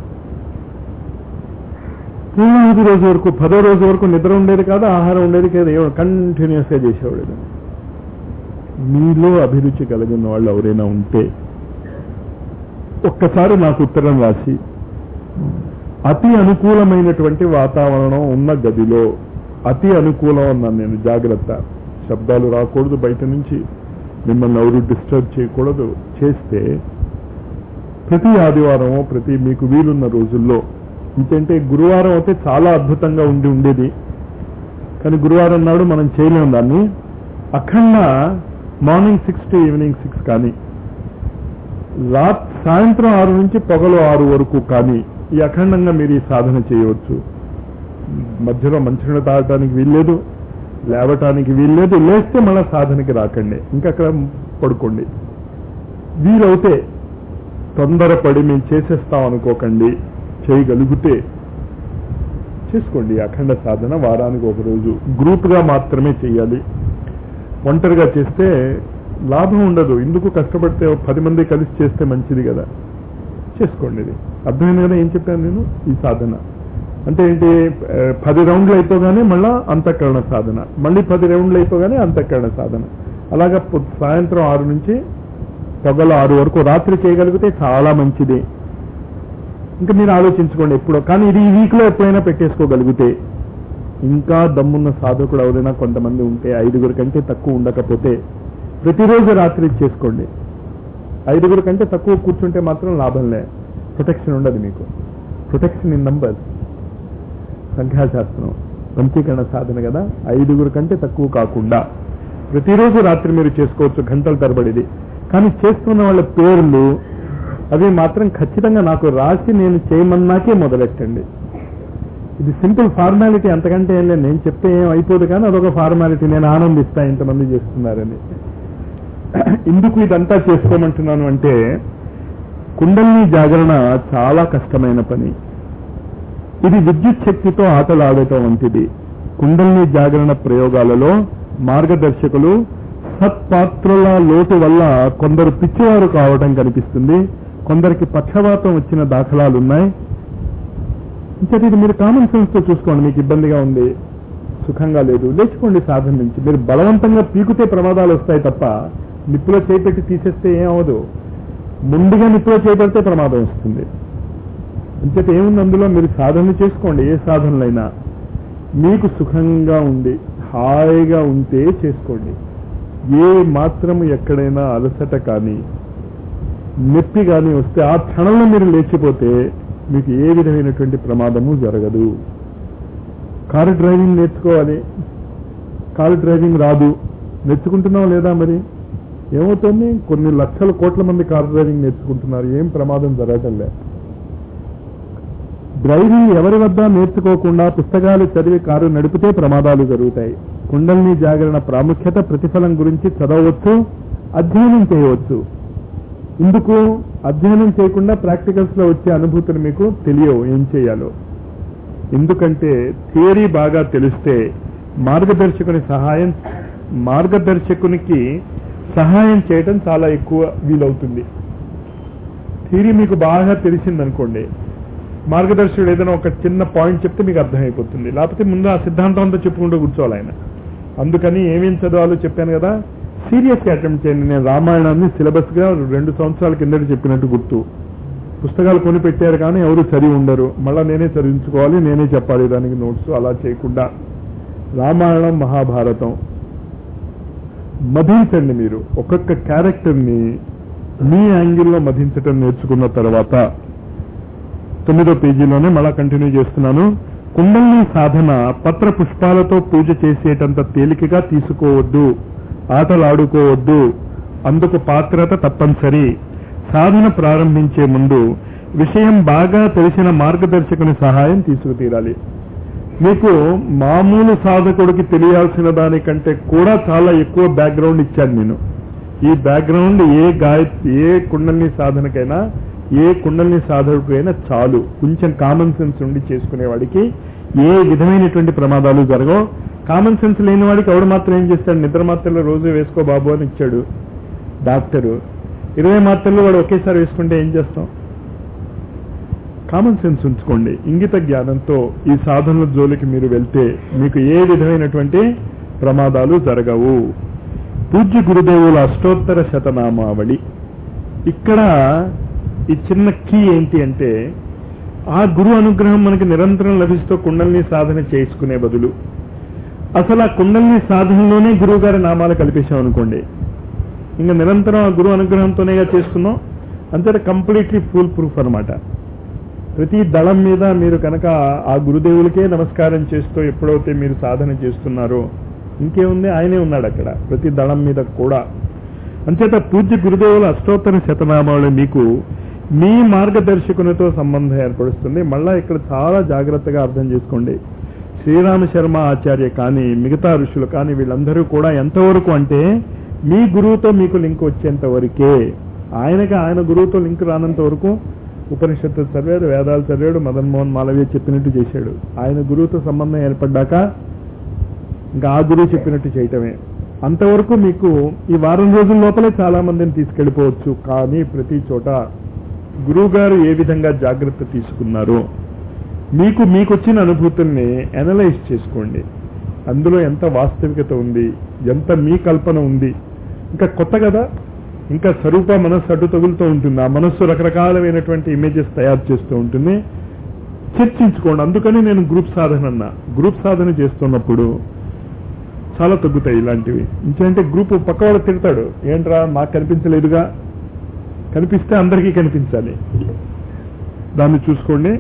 పూర్ణాహుతి రోజు వరకు పదో రోజు వరకు నిద్ర ఉండేది కాదు ఆహారం ఉండేది కాదు ఏమో కంటిన్యూస్ గా చేసేవాడు ఇది. మీలో అభిరుచి కలిగిన వాళ్ళు ఎవరైనా ఉంటే ఒక్కసారి నాకు ఉత్తరం రాసి అతి అనుకూలమైనటువంటి వాతావరణం ఉన్న గదిలో అతి అనుకూలం అన్నాను నేను జాగ్రత్త శబ్దాలు రాకూడదు బయట నుంచి మిమ్మల్ని ఎవరు డిస్టర్బ్ చేయకూడదు చేస్తే ప్రతి ఆదివారం ప్రతి మీకు వీలున్న రోజుల్లో ఎందుకంటే గురువారం అయితే చాలా అద్భుతంగా ఉండి ఉండేది కానీ గురువారం నాడు మనం చేయలేము దాన్ని అఖండ morning six to evening six కానీ రాత్ సాయంత్రం ఆరు నుంచి పగలు ఆరు వరకు కానీ ఈ అఖండంగా మీరు ఈ సాధన చేయవచ్చు మధ్యలో మంచినీళ్ళు తాగటానికి వీల్లేదు లేవటానికి వీల్లేదు లేస్తే మళ్ళీ సాధనకి రాకండి ఇంకా అక్కడ పడుకోండి వీలవుతే తొందరపడి మేము చేసేస్తాం అనుకోకండి చేయగలిగితే చేసుకోండి అఖండ సాధన వారానికి ఒక రోజు గ్రూప్గా మాత్రమే చేయాలి ఒంటరిగా చేస్తే లాభం ఉండదు ఎందుకు కష్టపడితే ఒక పది మంది కలిసి చేస్తే మంచిది కదా చేసుకోండి ఇది అర్థమైంది కదా ఏం చెప్పాను నేను ఈ సాధన అంటే ఏంటి ఆ, పది రౌండ్లు అయిపోగానే మళ్ళా అంతఃకరణ సాధన మళ్ళీ పది రౌండ్లు అయిపోగానే అంతఃకరణ సాధన అలాగా పొద్దు- సాయంత్రం ఆరు నుంచి పొగల ఆరు వరకు రాత్రి చేయగలిగితే చాలా మంచిది ఇంకా మీరు ఆలోచించుకోండి ఎప్పుడో కానీ ఇది ఈ వీక్ లో ఎప్పుడైనా పెట్టేసుకోగలిగితే ఇంకా దమ్మున్న సాధకుడు ఎవరైనా కొంతమంది ఉంటే ఐదుగురు కంటే తక్కువ ఉండకపోతే ప్రతిరోజు రాత్రి చేసుకోండి ఐదుగురు కంటే తక్కువ కూర్చుంటే మాత్రం లాభంలే ప్రొటెక్షన్ ఉండదు మీకు ప్రొటెక్షన్ ఇన్ నంబర్స్ సంఖ్యాశాస్త్రం పంచీకరణ సాధన కదా ఐదుగురు కంటే తక్కువ కాకుండా ప్రతిరోజు రాత్రి మీరు చేసుకోవచ్చు గంటల తరబడిది కానీ చేస్తున్న వాళ్ళ పేర్లు అవి మాత్రం ఖచ్చితంగా నాకు రాసి నేను చేయమన్నాకే మొదలెట్టండి ఇది సింపుల్ ఫార్మాలిటీ అంతకంటే ఏం లేదు నేను చెప్తే ఏం అయిపోదు కానీ అదొక ఫార్మాలిటీ నేను ఆనందిస్తా ఇంతమంది చేస్తున్నారని ఎందుకు ఇదంతా చేసుకోమంటున్నాను అంటే కుండలిని జాగరణ చాలా కష్టమైన పని ఇది విద్యుత్ శక్తితో ఆటలాడటం వంటిది కుండలిని జాగరణ ప్రయోగాలలో మార్గదర్శకులు సత్పాత్రుల లోటు వల్ల కొందరు పిచ్చివారు కావటం కనిపిస్తుంది కొందరికి పక్షవాతం వచ్చిన దాఖలాలున్నాయి ఇంకటి ఇది మీరు కామన్ సెన్స్ తో చూసుకోండి మీకు ఇబ్బందిగా ఉంది సుఖంగా లేదు లేచుకోండి సాధన నుంచి మీరు బలవంతంగా పీకుతే ప్రమాదాలు వస్తాయి తప్ప నిప్పులో చేపెట్టి తీసేస్తే ఏం అవ్వదు ముందుగా నిప్పులో చేపెడితే ప్రమాదం వస్తుంది అంచేత ఏముంది అందులో మీరు సాధనలు చేసుకోండి ఏ సాధనలైనా మీకు సుఖంగా ఉంది హాయిగా ఉంటే చేసుకోండి ఏ మాత్రము ఎక్కడైనా అలసట కానీ నొప్పి కానీ వస్తే ఆ క్షణంలో మీరు లేచిపోతే మీకు ఏ విధమైనటువంటి ప్రమాదము జరగదు కారు డ్రైవింగ్ నేర్చుకోవాలి కారు డ్రైవింగ్ రాదు నేర్చుకుంటున్నావు లేదా మరి ఏమవుతుంది కొన్ని లక్షల కోట్ల మంది కారు డ్రైవింగ్ నేర్చుకుంటున్నారు ఏం ప్రమాదం జరగటం లే డ్రైవింగ్ ఎవరి వద్ద నేర్చుకోకుండా పుస్తకాలు చదివి కారు నడిపితే ప్రమాదాలు జరుగుతాయి కుండలిని జాగరణ ప్రాముఖ్యత ప్రతిఫలం గురించి చదవచ్చు అధ్యయనం చేయవచ్చు ఇందుకు అధ్యయనం చేయకుండా ప్రాక్టికల్స్ లో వచ్చే అనుభూతులు మీకు తెలియవు ఏం చేయాలో ఎందుకంటే థియరీ బాగా తెలిస్తే మార్గదర్శకుని సహాయం మార్గదర్శకునికి సహాయం చేయటం చాలా ఎక్కువ వీలవుతుంది థియరీ మీకు బాగా తెలిసిందనుకోండి మార్గదర్శకుడు ఏదైనా ఒక చిన్న పాయింట్ చెప్తే మీకు అర్థమైపోతుంది లేకపోతే ముందు ఆ సిద్ధాంతం అంతా చెప్పుకుంటూ కూర్చోవాలి ఆయన అందుకని ఏమేం చదవాలో చెప్పాను కదా సీరియస్ గా అటెంప్ట్ చేయండి నేను రామాయణాన్ని సిలబస్ గా రెండు సంవత్సరాల కిందట చెప్పినట్టు గుర్తు పుస్తకాలు కొని పెట్టారు కానీ ఎవరు చదివి ఉండరు మళ్ళా నేనే చదివించుకోవాలి నేనే చెప్పాలి దానికి నోట్స్ అలా చేయకుండా రామాయణం మహాభారతం మధించండి మీరు ఒక్కొక్క క్యారెక్టర్ ని మీ యాంగిల్లో మధించటం నేర్చుకున్న తర్వాత తొమ్మిదో పేజీలోనే మళ్ళా కంటిన్యూ చేస్తున్నాను కుండలిని సాధన పత్ర పుష్పాలతో పూజ చేసేటంత తేలికగా తీసుకోవద్దు ఆటలాడుకోవద్దు అందుకు పాత్రత తప్పనిసరి సాధన ప్రారంభించే ముందు విషయం బాగా తెలిసిన మార్గదర్శకుని సహాయం తీసుకుతీరాలి మీకు మామూలు సాధకుడికి తెలియాల్సిన దానికంటే కూడా చాలా ఎక్కువ బ్యాక్గ్రౌండ్ ఇచ్చాను నేను ఈ బ్యాక్గ్రౌండ్ ఏ గాయ ఏ కుండలిని సాధనకైనా ఏ కుండలిని సాధకుడైనా చాలు కొంచెం కామన్ సెన్స్ ఉండి చేసుకునేవాడికి ఏ విధమైనటువంటి ప్రమాదాలు జరగవు కామన్ సెన్స్ లేని వాడికి ఎవడు మాత్రం ఏం చేస్తాడు నిద్ర మాత్రలు రోజు వేసుకో బాబు అని ఇచ్చాడు డాక్టరు ఇరవై మాత్రలు వాడు ఒకేసారి వేసుకుంటే ఏం చేస్తాం కామన్ సెన్స్ ఉంచుకోండి ఇంగిత జ్ఞానంతో ఈ సాధనల జోలికి మీరు వెళ్తే మీకు ఏ విధమైనటువంటి ప్రమాదాలు జరగవు పూజ్య గురుదేవుల అష్టోత్తర శతనామావళి ఇక్కడ ఈ చిన్న కీ ఏంటి అంటే ఆ గురు అనుగ్రహం మనకి నిరంతరం లభిస్తూ కుండల్ని సాధన చేసుకునే బదులు అసలు ఆ కుండల్ని సాధనలోనే గురువు గారి నామాలు కల్పించాం అనుకోండి ఇంకా నిరంతరం ఆ గురువు అనుగ్రహంతోనేగా చేస్తున్నాం అంతేత కంప్లీట్లీ ఫుల్ ప్రూఫ్ అనమాట ప్రతి దళం మీద మీరు కనుక ఆ గురుదేవులకే నమస్కారం చేస్తూ ఎప్పుడైతే మీరు సాధన చేస్తున్నారో ఇంకేముంది ఆయనే ఉన్నాడు అక్కడ ప్రతి దళం మీద కూడా అంచేత పూజ్య గురుదేవుల అష్టోత్తర శతనామాలు మీకు మీ మార్గదర్శకునితో సంబంధం ఏర్పడుస్తుంది మళ్ళా ఇక్కడ చాలా జాగ్రత్తగా అర్థం చేసుకోండి శ్రీరామ శర్మ ఆచార్య కానీ మిగతా ఋషులు కానీ వీళ్ళందరూ కూడా ఎంతవరకు అంటే మీ గురువుతో మీకు లింక్ వచ్చేంత వరకే ఆయనకి ఆయన గురువుతో లింక్ రానంత వరకు ఉపనిషత్తు చదివాడు వేదాలు చదివాడు మదన్ మోహన్ మాలవీయ చెప్పినట్టు చేశాడు ఆయన గురువుతో సంబంధం ఏర్పడ్డాక ఇంకా ఆ గురువు చెప్పినట్టు చేయటమే అంతవరకు మీకు ఈ వారం రోజుల లోపలే చాలా మందిని తీసుకెళ్లిపోవచ్చు కానీ ప్రతి చోట గురువు గారు ఏ విధంగా జాగ్రత్త తీసుకున్నారో మీకు మీకు వచ్చిన అనుభూతుల్ని అనలైజ్ చేసుకోండి అందులో ఎంత వాస్తవికత ఉంది ఎంత మీ కల్పన ఉంది ఇంకా కొత్త కదా ఇంకా స్వరూప మనస్సు అడ్డు తగులుతూ ఉంటుంది ఆ మనస్సు రకరకాలమైనటువంటి ఇమేజెస్ తయారు చేస్తూ ఉంటుంది చర్చించుకోండి అందుకని నేను గ్రూప్ సాధన అన్నా గ్రూప్ సాధన చేస్తున్నప్పుడు చాలా తగ్గుతాయి ఇలాంటివి ఇంకేంటే గ్రూప్ పక్కవాడు తిడతాడు ఏంట్రా మాకు కనిపించలేదుగా కనిపిస్తే అందరికీ కనిపించాలి దాన్ని చూసుకోండి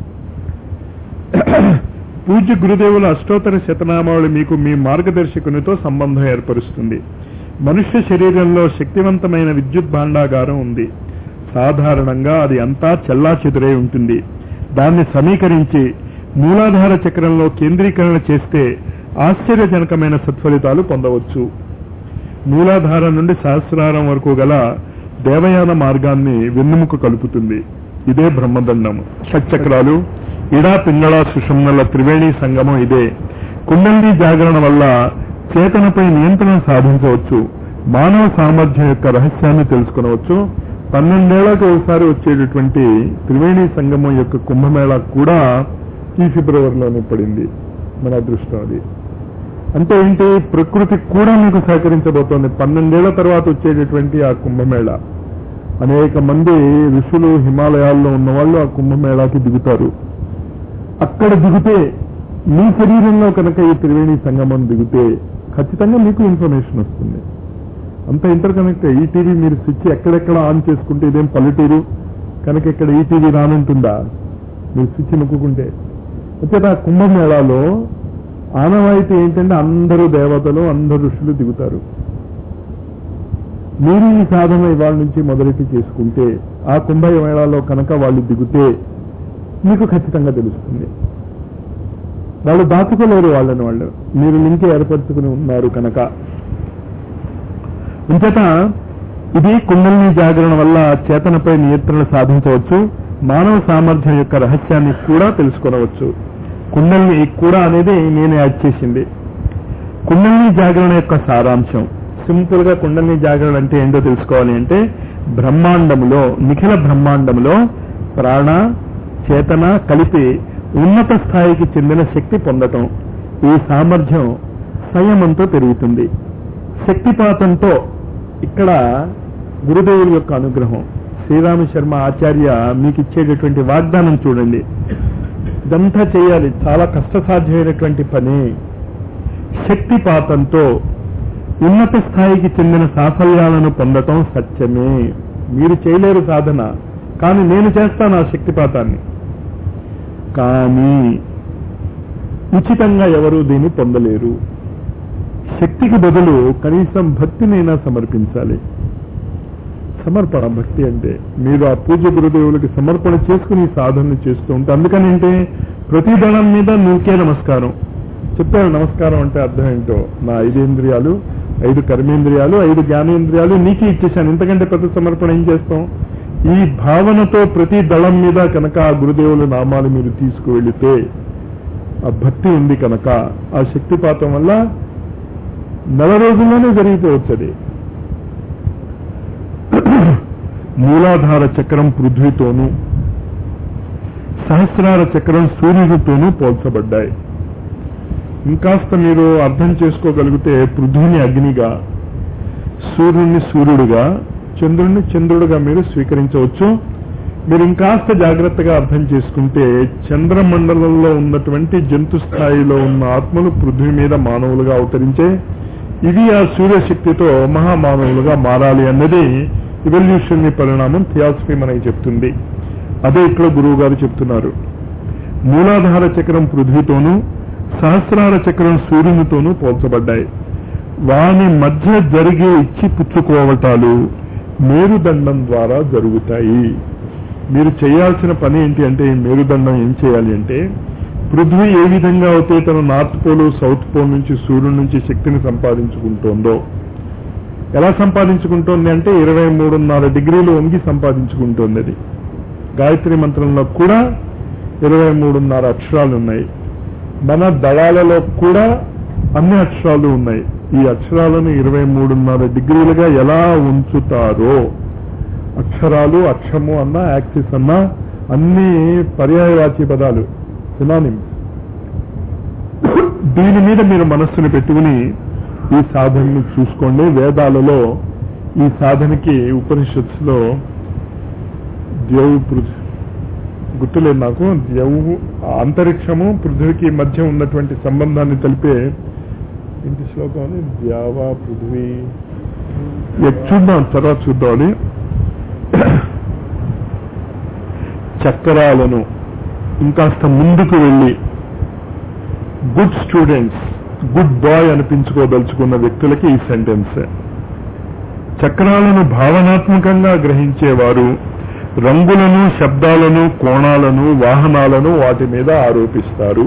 పూజ్య గురుదేవుల అష్టోత్తర శతనామావళి మీకు మీ మార్గదర్శకునితో సంబంధం ఏర్పరుస్తుంది మనుష్య శరీరంలో శక్తివంతమైన విద్యుత్ భాండాగారం ఉంది సాధారణంగా అది అంతా చెల్లా చెదురై ఉంటుంది దాన్ని సమీకరించి మూలాధార చక్రంలో కేంద్రీకరణ చేస్తే ఆశ్చర్యజనకమైన సత్ఫలితాలు పొందవచ్చు మూలాధారం నుండి సహస్రారం వరకు గల దేవయాన మార్గాన్ని వెన్నెముక కలుపుతుంది ఇదే బ్రహ్మదండం షట్చక్రాలు ఇడా పింగళ సుషుమ్నల త్రివేణి సంగమం ఇదే కుండలి జాగరణ వల్ల చేతనపై నియంత్రణ సాధించవచ్చు మానవ సామర్థ్యం యొక్క రహస్యాన్ని తెలుసుకునవచ్చు పన్నెండేళ్లకు ఒకసారి వచ్చేటటువంటి త్రివేణి సంగమం యొక్క కుంభమేళ కూడా ఈ ఫిబ్రవరిలోనే పడింది మన అదృష్టం అది అంటే ఏంటి ప్రకృతి కూడా మీకు సహకరించబోతోంది పన్నెండేళ్ల తర్వాత వచ్చేటటువంటి ఆ కుంభమేళ అనేక మంది ఋషులు హిమాలయాల్లో ఉన్న వాళ్ళు ఆ కుంభమేళాకి దిగుతారు అక్కడ దిగితే మీ శరీరంలో కనుక ఈ త్రివేణి సంగమం దిగితే ఖచ్చితంగా మీకు ఇన్ఫర్మేషన్ వస్తుంది అంత ఇంటర్ కనెక్ట్ ఈ టీవీ మీరు స్విచ్ ఎక్కడెక్కడ ఆన్ చేసుకుంటే ఇదేం పల్లెటూరు కనుక ఇక్కడ ఈ టీవీ రానుంటుందా మీరు స్విచ్ నొక్కుంటే వచ్చేట ఆ కుంభమేళాలో ఆనవాయితీ ఏంటంటే అందరూ దేవతలు అందరు ఋషులు దిగుతారు మీరు ఈ సాధన ఇవాళ నుంచి మొదలెట్టి చేసుకుంటే ఆ కుంభమేళాలో కనుక వాళ్ళు దిగితే మీకు ఖచ్చితంగా తెలుస్తుంది వాళ్ళు దాచుకోలేరు వాళ్ళని వాళ్ళు మీరు లింక్ ఏర్పరచుకుని ఉన్నారు కనుక ఇంతట ఇది కుండలిని జాగరణ వల్ల చేతనపై నియంత్రణ సాధించవచ్చు మానవ సామర్థ్యం యొక్క రహస్యాన్ని కూడా తెలుసుకొనవచ్చు కుండలిని కూడా అనేది నేను యాడ్ చేసింది కుండలిని జాగరణ యొక్క సారాంశం సింపుల్ గా కుండలిని జాగరణ అంటే ఏంటో తెలుసుకోవాలి అంటే బ్రహ్మాండములో నిఖిల బ్రహ్మాండములో ప్రాణ చేతన కలిపి ఉన్నత స్థాయికి చెందిన శక్తి పొందటం ఈ సామర్థ్యం సంయమంతో పెరుగుతుంది శక్తిపాతంతో ఇక్కడ గురుదేవుల యొక్క అనుగ్రహం శ్రీరామ శర్మ ఆచార్య మీకు ఇచ్చేటటువంటి వాగ్దానం చూడండి ఇదంతా చేయాలి చాలా కష్టసాధ్యమైనటువంటి పని శక్తిపాతంతో ఉన్నత స్థాయికి చెందిన సాఫల్యాలను పొందటం సత్యమే మీరు చేయలేరు సాధన కానీ నేను చేస్తాను ఆ శక్తిపాతాన్ని కానీ ఉచితంగా ఎవరు దీన్ని పొందలేరు శక్తికి బదులు కనీసం భక్తినైనా సమర్పించాలి సమర్పణ భక్తి అంటే మీరు ఆ పూజ గురుదేవులకి సమర్పణ చేసుకుని ఈ సాధన చేస్తూ ఉంటే అందుకని ఏంటి ప్రతి దళం మీద నీకే నమస్కారం చెప్పారు నమస్కారం అంటే అర్థం ఏంటో నా ఐదేంద్రియాలు ఐదు కర్మేంద్రియాలు ఐదు జ్ఞానేంద్రియాలు నీకే ఇచ్చేశాను ఇంతకంటే పెద్ద సమర్పణ ఏం చేస్తాం ఈ భావనతో ప్రతి దళం మీద కనుక ఆ గురుదేవుల నామాలు మీరు తీసుకువెళితే ఆ భక్తి ఉంది కనుక ఆ శక్తిపాతం వల్ల నెల రోజుల్లోనే జరిగిపోవచ్చు అది మూలాధార చక్రం పృథ్వీతోనూ సహస్రార చక్రం సూర్యుడితోనూ పోల్చబడ్డాయి ఇంకాస్త మీరు అర్థం చేసుకోగలిగితే పృథ్వీని అగ్నిగా సూర్యుడిని సూర్యుడుగా చంద్రుడిని చంద్రుడుగా మీరు స్వీకరించవచ్చు మీరు ఇంకాస్త జాగ్రత్తగా అర్థం చేసుకుంటే చంద్రమండలంలో ఉన్నటువంటి జంతు స్థాయిలో ఉన్న ఆత్మలు పృథ్వీ మీద మానవులుగా అవతరించే ఇది ఆ సూర్యశక్తితో మహామానవులుగా మారాలి అన్నది ఇవల్యూషన్ని పరిణామం థియాసఫీ మనకి చెప్తుంది అదే ఇక్కడ గురువు గారు చెప్తున్నారు మూలాధార చక్రం పృథ్వీతోనూ సహస్రార చక్రం సూర్యునితోనూ పోల్చబడ్డాయి వాని మధ్య జరిగే ఇచ్చి పుచ్చుకోవటాలు మేరుదండం ద్వారా జరుగుతాయి మీరు చేయాల్సిన పని ఏంటి అంటే ఈ మేరుదండం ఏం చేయాలి అంటే పృథ్వీ ఏ విధంగా అయితే తన నార్త్ పోల్ సౌత్ పోల్ నుంచి సూర్యుడి నుంచి శక్తిని సంపాదించుకుంటోందో ఎలా సంపాదించుకుంటోంది అంటే ఇరవై మూడున్నర డిగ్రీలు వంగి సంపాదించుకుంటోంది అది గాయత్రి మంత్రంలో కూడా ఇరవై మూడున్నర అక్షరాలు ఉన్నాయి మన దళాలలో కూడా అన్ని అక్షరాలు ఉన్నాయి ఈ అక్షరాలను ఇరవై మూడున్నర డిగ్రీలుగా ఎలా ఉంచుతారో అక్షరాలు అక్షము అన్న యాక్సిస్ అన్న అన్ని పర్యాయవాచి పదాలు సినానిమ్స్ దీని మీద మీరు మనస్సును పెట్టుకుని ఈ సాధనని చూసుకోండి వేదాలలో ఈ సాధనకి ఉపనిషత్తులో ద్యవు పృథ్ గుర్తులేదు నాకు ద్యవు అంతరిక్షము పృథ్వీకి మధ్య ఉన్నటువంటి సంబంధాన్ని తెలిపే ఇంటి శ్లోకం ద్యావా పృథ్వీ ఎక్ చూద్దాం తర్వాత చూద్దాం అది చక్రాలను ఇంకాస్త ముందుకు వెళ్ళి గుడ్ స్టూడెంట్స్ గుడ్ బాయ్ అనిపించుకోదలుచుకున్న వ్యక్తులకి ఈ సెంటెన్స్ చక్రాలను భావనాత్మకంగా గ్రహించేవారు రంగులను శబ్దాలను కోణాలను వాహనాలను వాటి మీద ఆరోపిస్తారు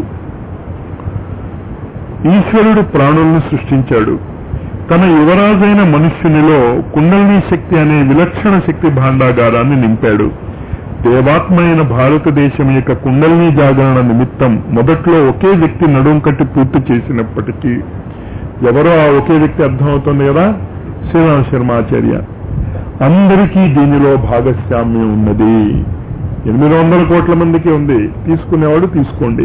ఈశ్వరుడు ప్రాణులను సృష్టించాడు తన యువరాజైన మనుష్యునిలో కుండలిని శక్తి అనే విలక్షణ శక్తి భాండాగారాన్ని నింపాడు దేవాత్మైన భారతదేశం యొక్క కుండలిని జాగరణ నిమిత్తం మొదట్లో ఒకే వ్యక్తి నడుం కట్టి పూర్తి చేసినప్పటికీ ఎవరో ఆ ఒకే వ్యక్తి అర్థమవుతుంది కదా శ్రీరామ శర్మాచార్య అందరికీ దీనిలో భాగస్వామ్యం ఉన్నది ఎనిమిది వందల కోట్ల మందికి ఉంది తీసుకునేవాడు తీసుకోండి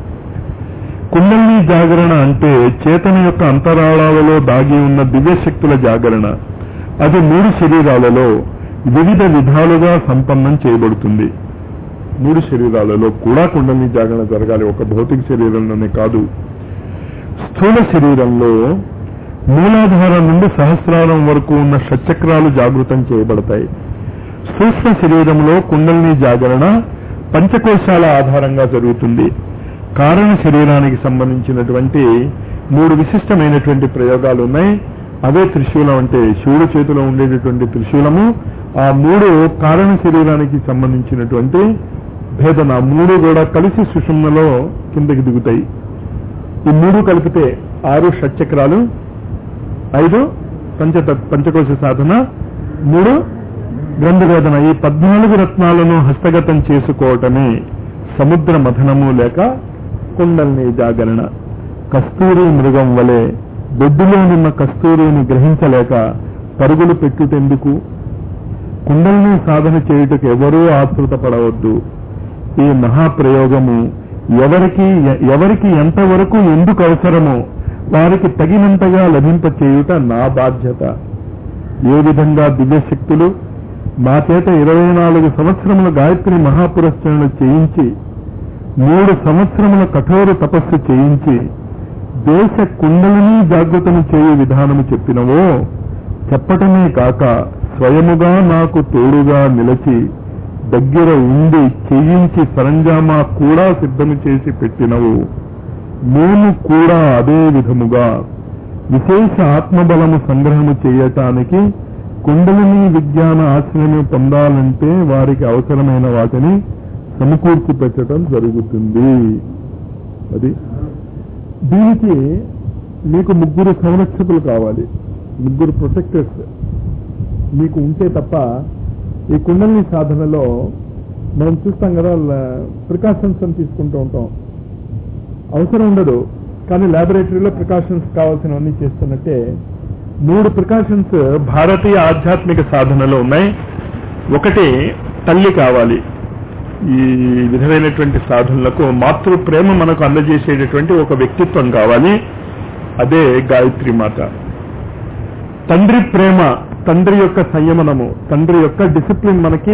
కుండలిని జాగరణ అంటే చేతన యొక్క అంతరాళాలలో దాగి ఉన్న దివ్యశక్తుల జాగరణ అది మూడు శరీరాలలో వివిధ విధాలుగా సంపన్నం చేయబడుతుంది మూడు శరీరాలలో కూడా కుండలిని జాగరణ జరగాలి ఒక భౌతిక శరీరంలోనే కాదు స్థూల శరీరంలో మూలాధారం నుండి సహస్రారం వరకు ఉన్న షట్చక్రాలు జాగృతం చేయబడతాయి సూక్ష్మ శరీరంలో కుండలిని జాగరణ పంచకోశాల ఆధారంగా జరుగుతుంది కారణ శరీరానికి సంబంధించినటువంటి మూడు విశిష్టమైనటువంటి ప్రయోగాలు ఉన్నాయి అవే త్రిశూలం అంటే శివుడు చేతిలో ఉండేటటువంటి త్రిశూలము ఆ మూడు కారణ శరీరానికి సంబంధించినటువంటి భేదన మూడు కూడా కలిసి సుషుమ్నలో కిందకి దిగుతాయి ఈ మూడు కలిపితే ఆరు షట్చక్రాలు ఐదు పంచ పంచకోశ సాధన మూడు గ్రంథవేదన ఈ పద్నాలుగు రత్నాలను హస్తగతం చేసుకోవటమే సముద్ర మథనము లేక కుండల్ని జాగరణ కస్తూరి మృగం వలె బొడ్డులోనున్న కస్తూరిని గ్రహించలేక పరుగులు పెట్టుటెందుకు కుండల్ని సాధన చేయుటకు ఎవరూ ఆతృత పడవద్దు ఈ మహాప్రయోగము ఎవరికి ఎవరికి ఎంతవరకు ఎందుకు అవసరమో వారికి తగినంతగా లభింపచేయుట నా బాధ్యత ఏ విధంగా దివ్యశక్తులు మా చేత ఇరవై నాలుగు సంవత్సరముల గాయత్రి మహాపురస్కరణ చేయించి మూడు సంవత్సరముల కఠోర తపస్సు చేయించి దేశ కుండలిని జాగృతము చేయు విధానము చెప్పినవో చెప్పటమే కాక స్వయముగా నాకు తోడుగా నిలచి దగ్గర ఉండి చేయించి సరంజామా కూడా సిద్ధము చేసి పెట్టినవు మేము కూడా అదే విధముగా విశేష ఆత్మబలము సంగ్రహము చేయటానికి కుండలిని విజ్ఞాన ఆశ్రయం పొందాలంటే వారికి అవసరమైన వాటిని సమకూర్చి పెట్టడం జరుగుతుంది అది దీనికి మీకు ముగ్గురు సంరక్షకులు కావాలి ముగ్గురు ప్రొటెక్టర్స్ మీకు ఉంటే తప్ప ఈ కుండలిని సాధనలో మనం చూస్తాం కదా ప్రికాషన్స్ అని తీసుకుంటూ ఉంటాం అవసరం ఉండదు కానీ ల్యాబొరేటరీలో ప్రికాషన్స్ కావాల్సినవన్నీ చేస్తున్నట్టే మూడు ప్రికాషన్స్ భారతీయ ఆధ్యాత్మిక సాధనలో ఉన్నాయి ఒకటి తల్లి కావాలి ఈ విధమైనటువంటి సాధనలకు మాతృ ప్రేమ మనకు అందజేసేటటువంటి ఒక వ్యక్తిత్వం కావాలి అదే గాయత్రి మాత తండ్రి ప్రేమ తండ్రి యొక్క సంయమనము తండ్రి యొక్క డిసిప్లిన్ మనకి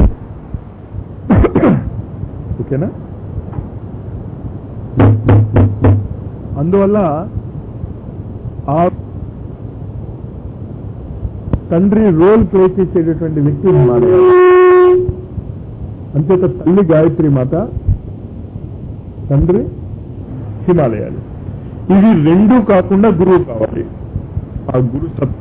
ఓకేనా అందువల్ల ఆ తండ్రి రోల్ ప్లే చేసేటటువంటి వ్యక్తి హిమాలయాలు అంచేత తల్లి గాయత్రి మాత తండ్రి హిమాలయాలు ఇవి రెండు కాకుండా గురువు కావాలి ఆ గురు సత్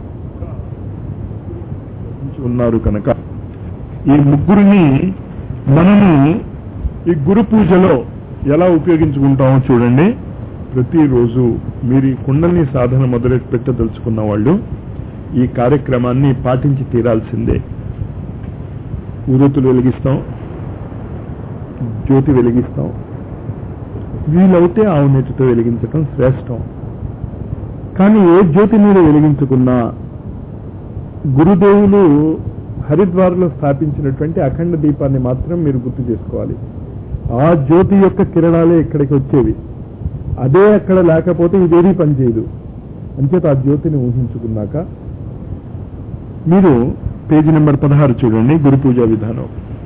ఉన్నారు కనుక ఈ ముగ్గురిని మనము ఈ గురు పూజలో ఎలా ఉపయోగించుకుంటామో చూడండి ప్రతిరోజు మీరు ఈ కుండల్ని సాధన మొదలు పెట్టదలుచుకున్న వాళ్ళు ఈ కార్యక్రమాన్ని పాటించి తీరాల్సిందే ఉరుతులు వెలిగిస్తాం జ్యోతి వెలిగిస్తాం వీలవుతే ఆవు నెత్తితో వెలిగించటం శ్రేష్టం కానీ ఏ జ్యోతి మీరు వెలిగించుకున్నా గురుదేవులు హరిద్వార్లో స్థాపించినటువంటి అఖండ దీపాన్ని మాత్రం మీరు గుర్తు చేసుకోవాలి ఆ జ్యోతి యొక్క కిరణాలే ఇక్కడికి వచ్చేవి అదే అక్కడ లేకపోతే ఇదేది పనిచేయదు అంచేత ఆ జ్యోతిని ఊహించుకున్నాక మీరు పేజీ నెంబర్ పదహారు చూడండి గురు పూజా విధానం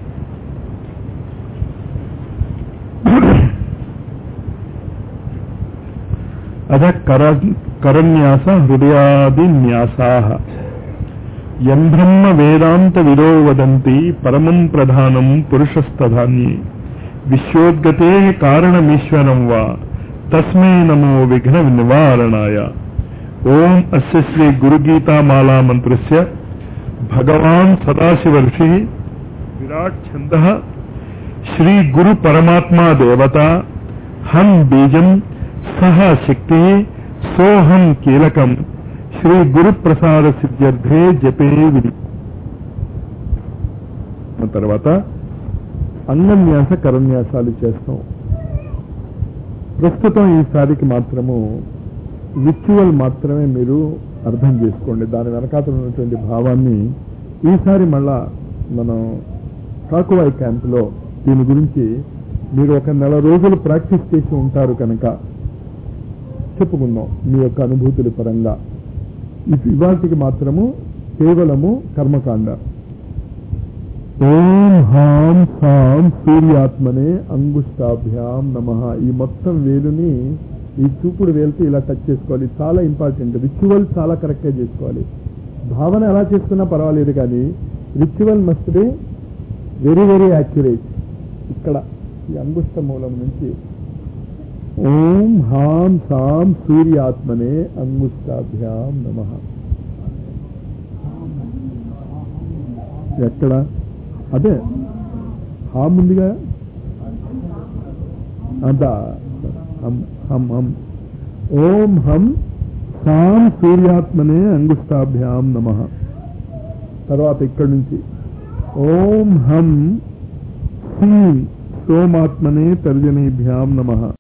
అధ కర కరన్యాస హృదయాది న్యాసా యం బ్రహ్మ వేదాంత విదో వదంతి పరమం ప్రధానం పురుషస్తధాన్యే విశ్వోద్గతే కారణమీశ్వరం వా తస్మై నమో విఘ్న నివారణాయ ఓం అస్య శ్రీ గురుగీతామాలా మంత్రస్య భగవాన్ సదాశివ ఋషి విరాట్ ఛంద శ్రీ గురు పరమాత్మా దేవత హం బీజం సహ శక్తి సోహం కీలకం శ్రీ గురు ప్రసాద సిద్ధ్యర్థే జపే విధి తర్వాత అంగన్యాస కరన్యాసాలు చేస్తాం ప్రస్తుతం ఈసారికి మాత్రము రిచువల్ మాత్రమే మీరు అర్థం చేసుకోండి దాని వెనకాతలు ఉన్నటువంటి భావాన్ని ఈసారి మళ్ళా మనం కాకువాయి క్యాంపులో దీని గురించి మీరు ఒక నెల రోజులు ప్రాక్టీస్ చేసి ఉంటారు కనుక చెప్పుకుందాం మీ యొక్క అనుభూతుల పరంగా ఇది ఇవాటికి మాత్రము కేవలము కర్మకాండ ఓం హాం సాం సూర్యాత్మనే అంగుష్టాభ్యాం నమ ఈ మొత్తం వేలుని ఈ చూపుడు వేలుతో ఇలా టచ్ చేసుకోవాలి చాలా ఇంపార్టెంట్ రిచువల్ చాలా కరెక్ట్ గా చేసుకోవాలి భావన ఎలా చేసుకున్నా పర్వాలేదు కానీ ritual must be very very accurate ఇక్కడ ఈ అంగుష్ట మూలం నుంచి ఓం హాం సాం సూర్యాత్మనే అంగుష్టాభ్యాం నమ ఎక్కడ అదే హామ్ ఉందిగా అదా హం హం హం ఓం హం సాం సూర్యాత్మనే అంగుష్టాభ్యాం నమ తర్వాత ఇక్కడి నుంచి ఓం హం సీం సోమాత్మనే తర్జనీభ్యాం నమ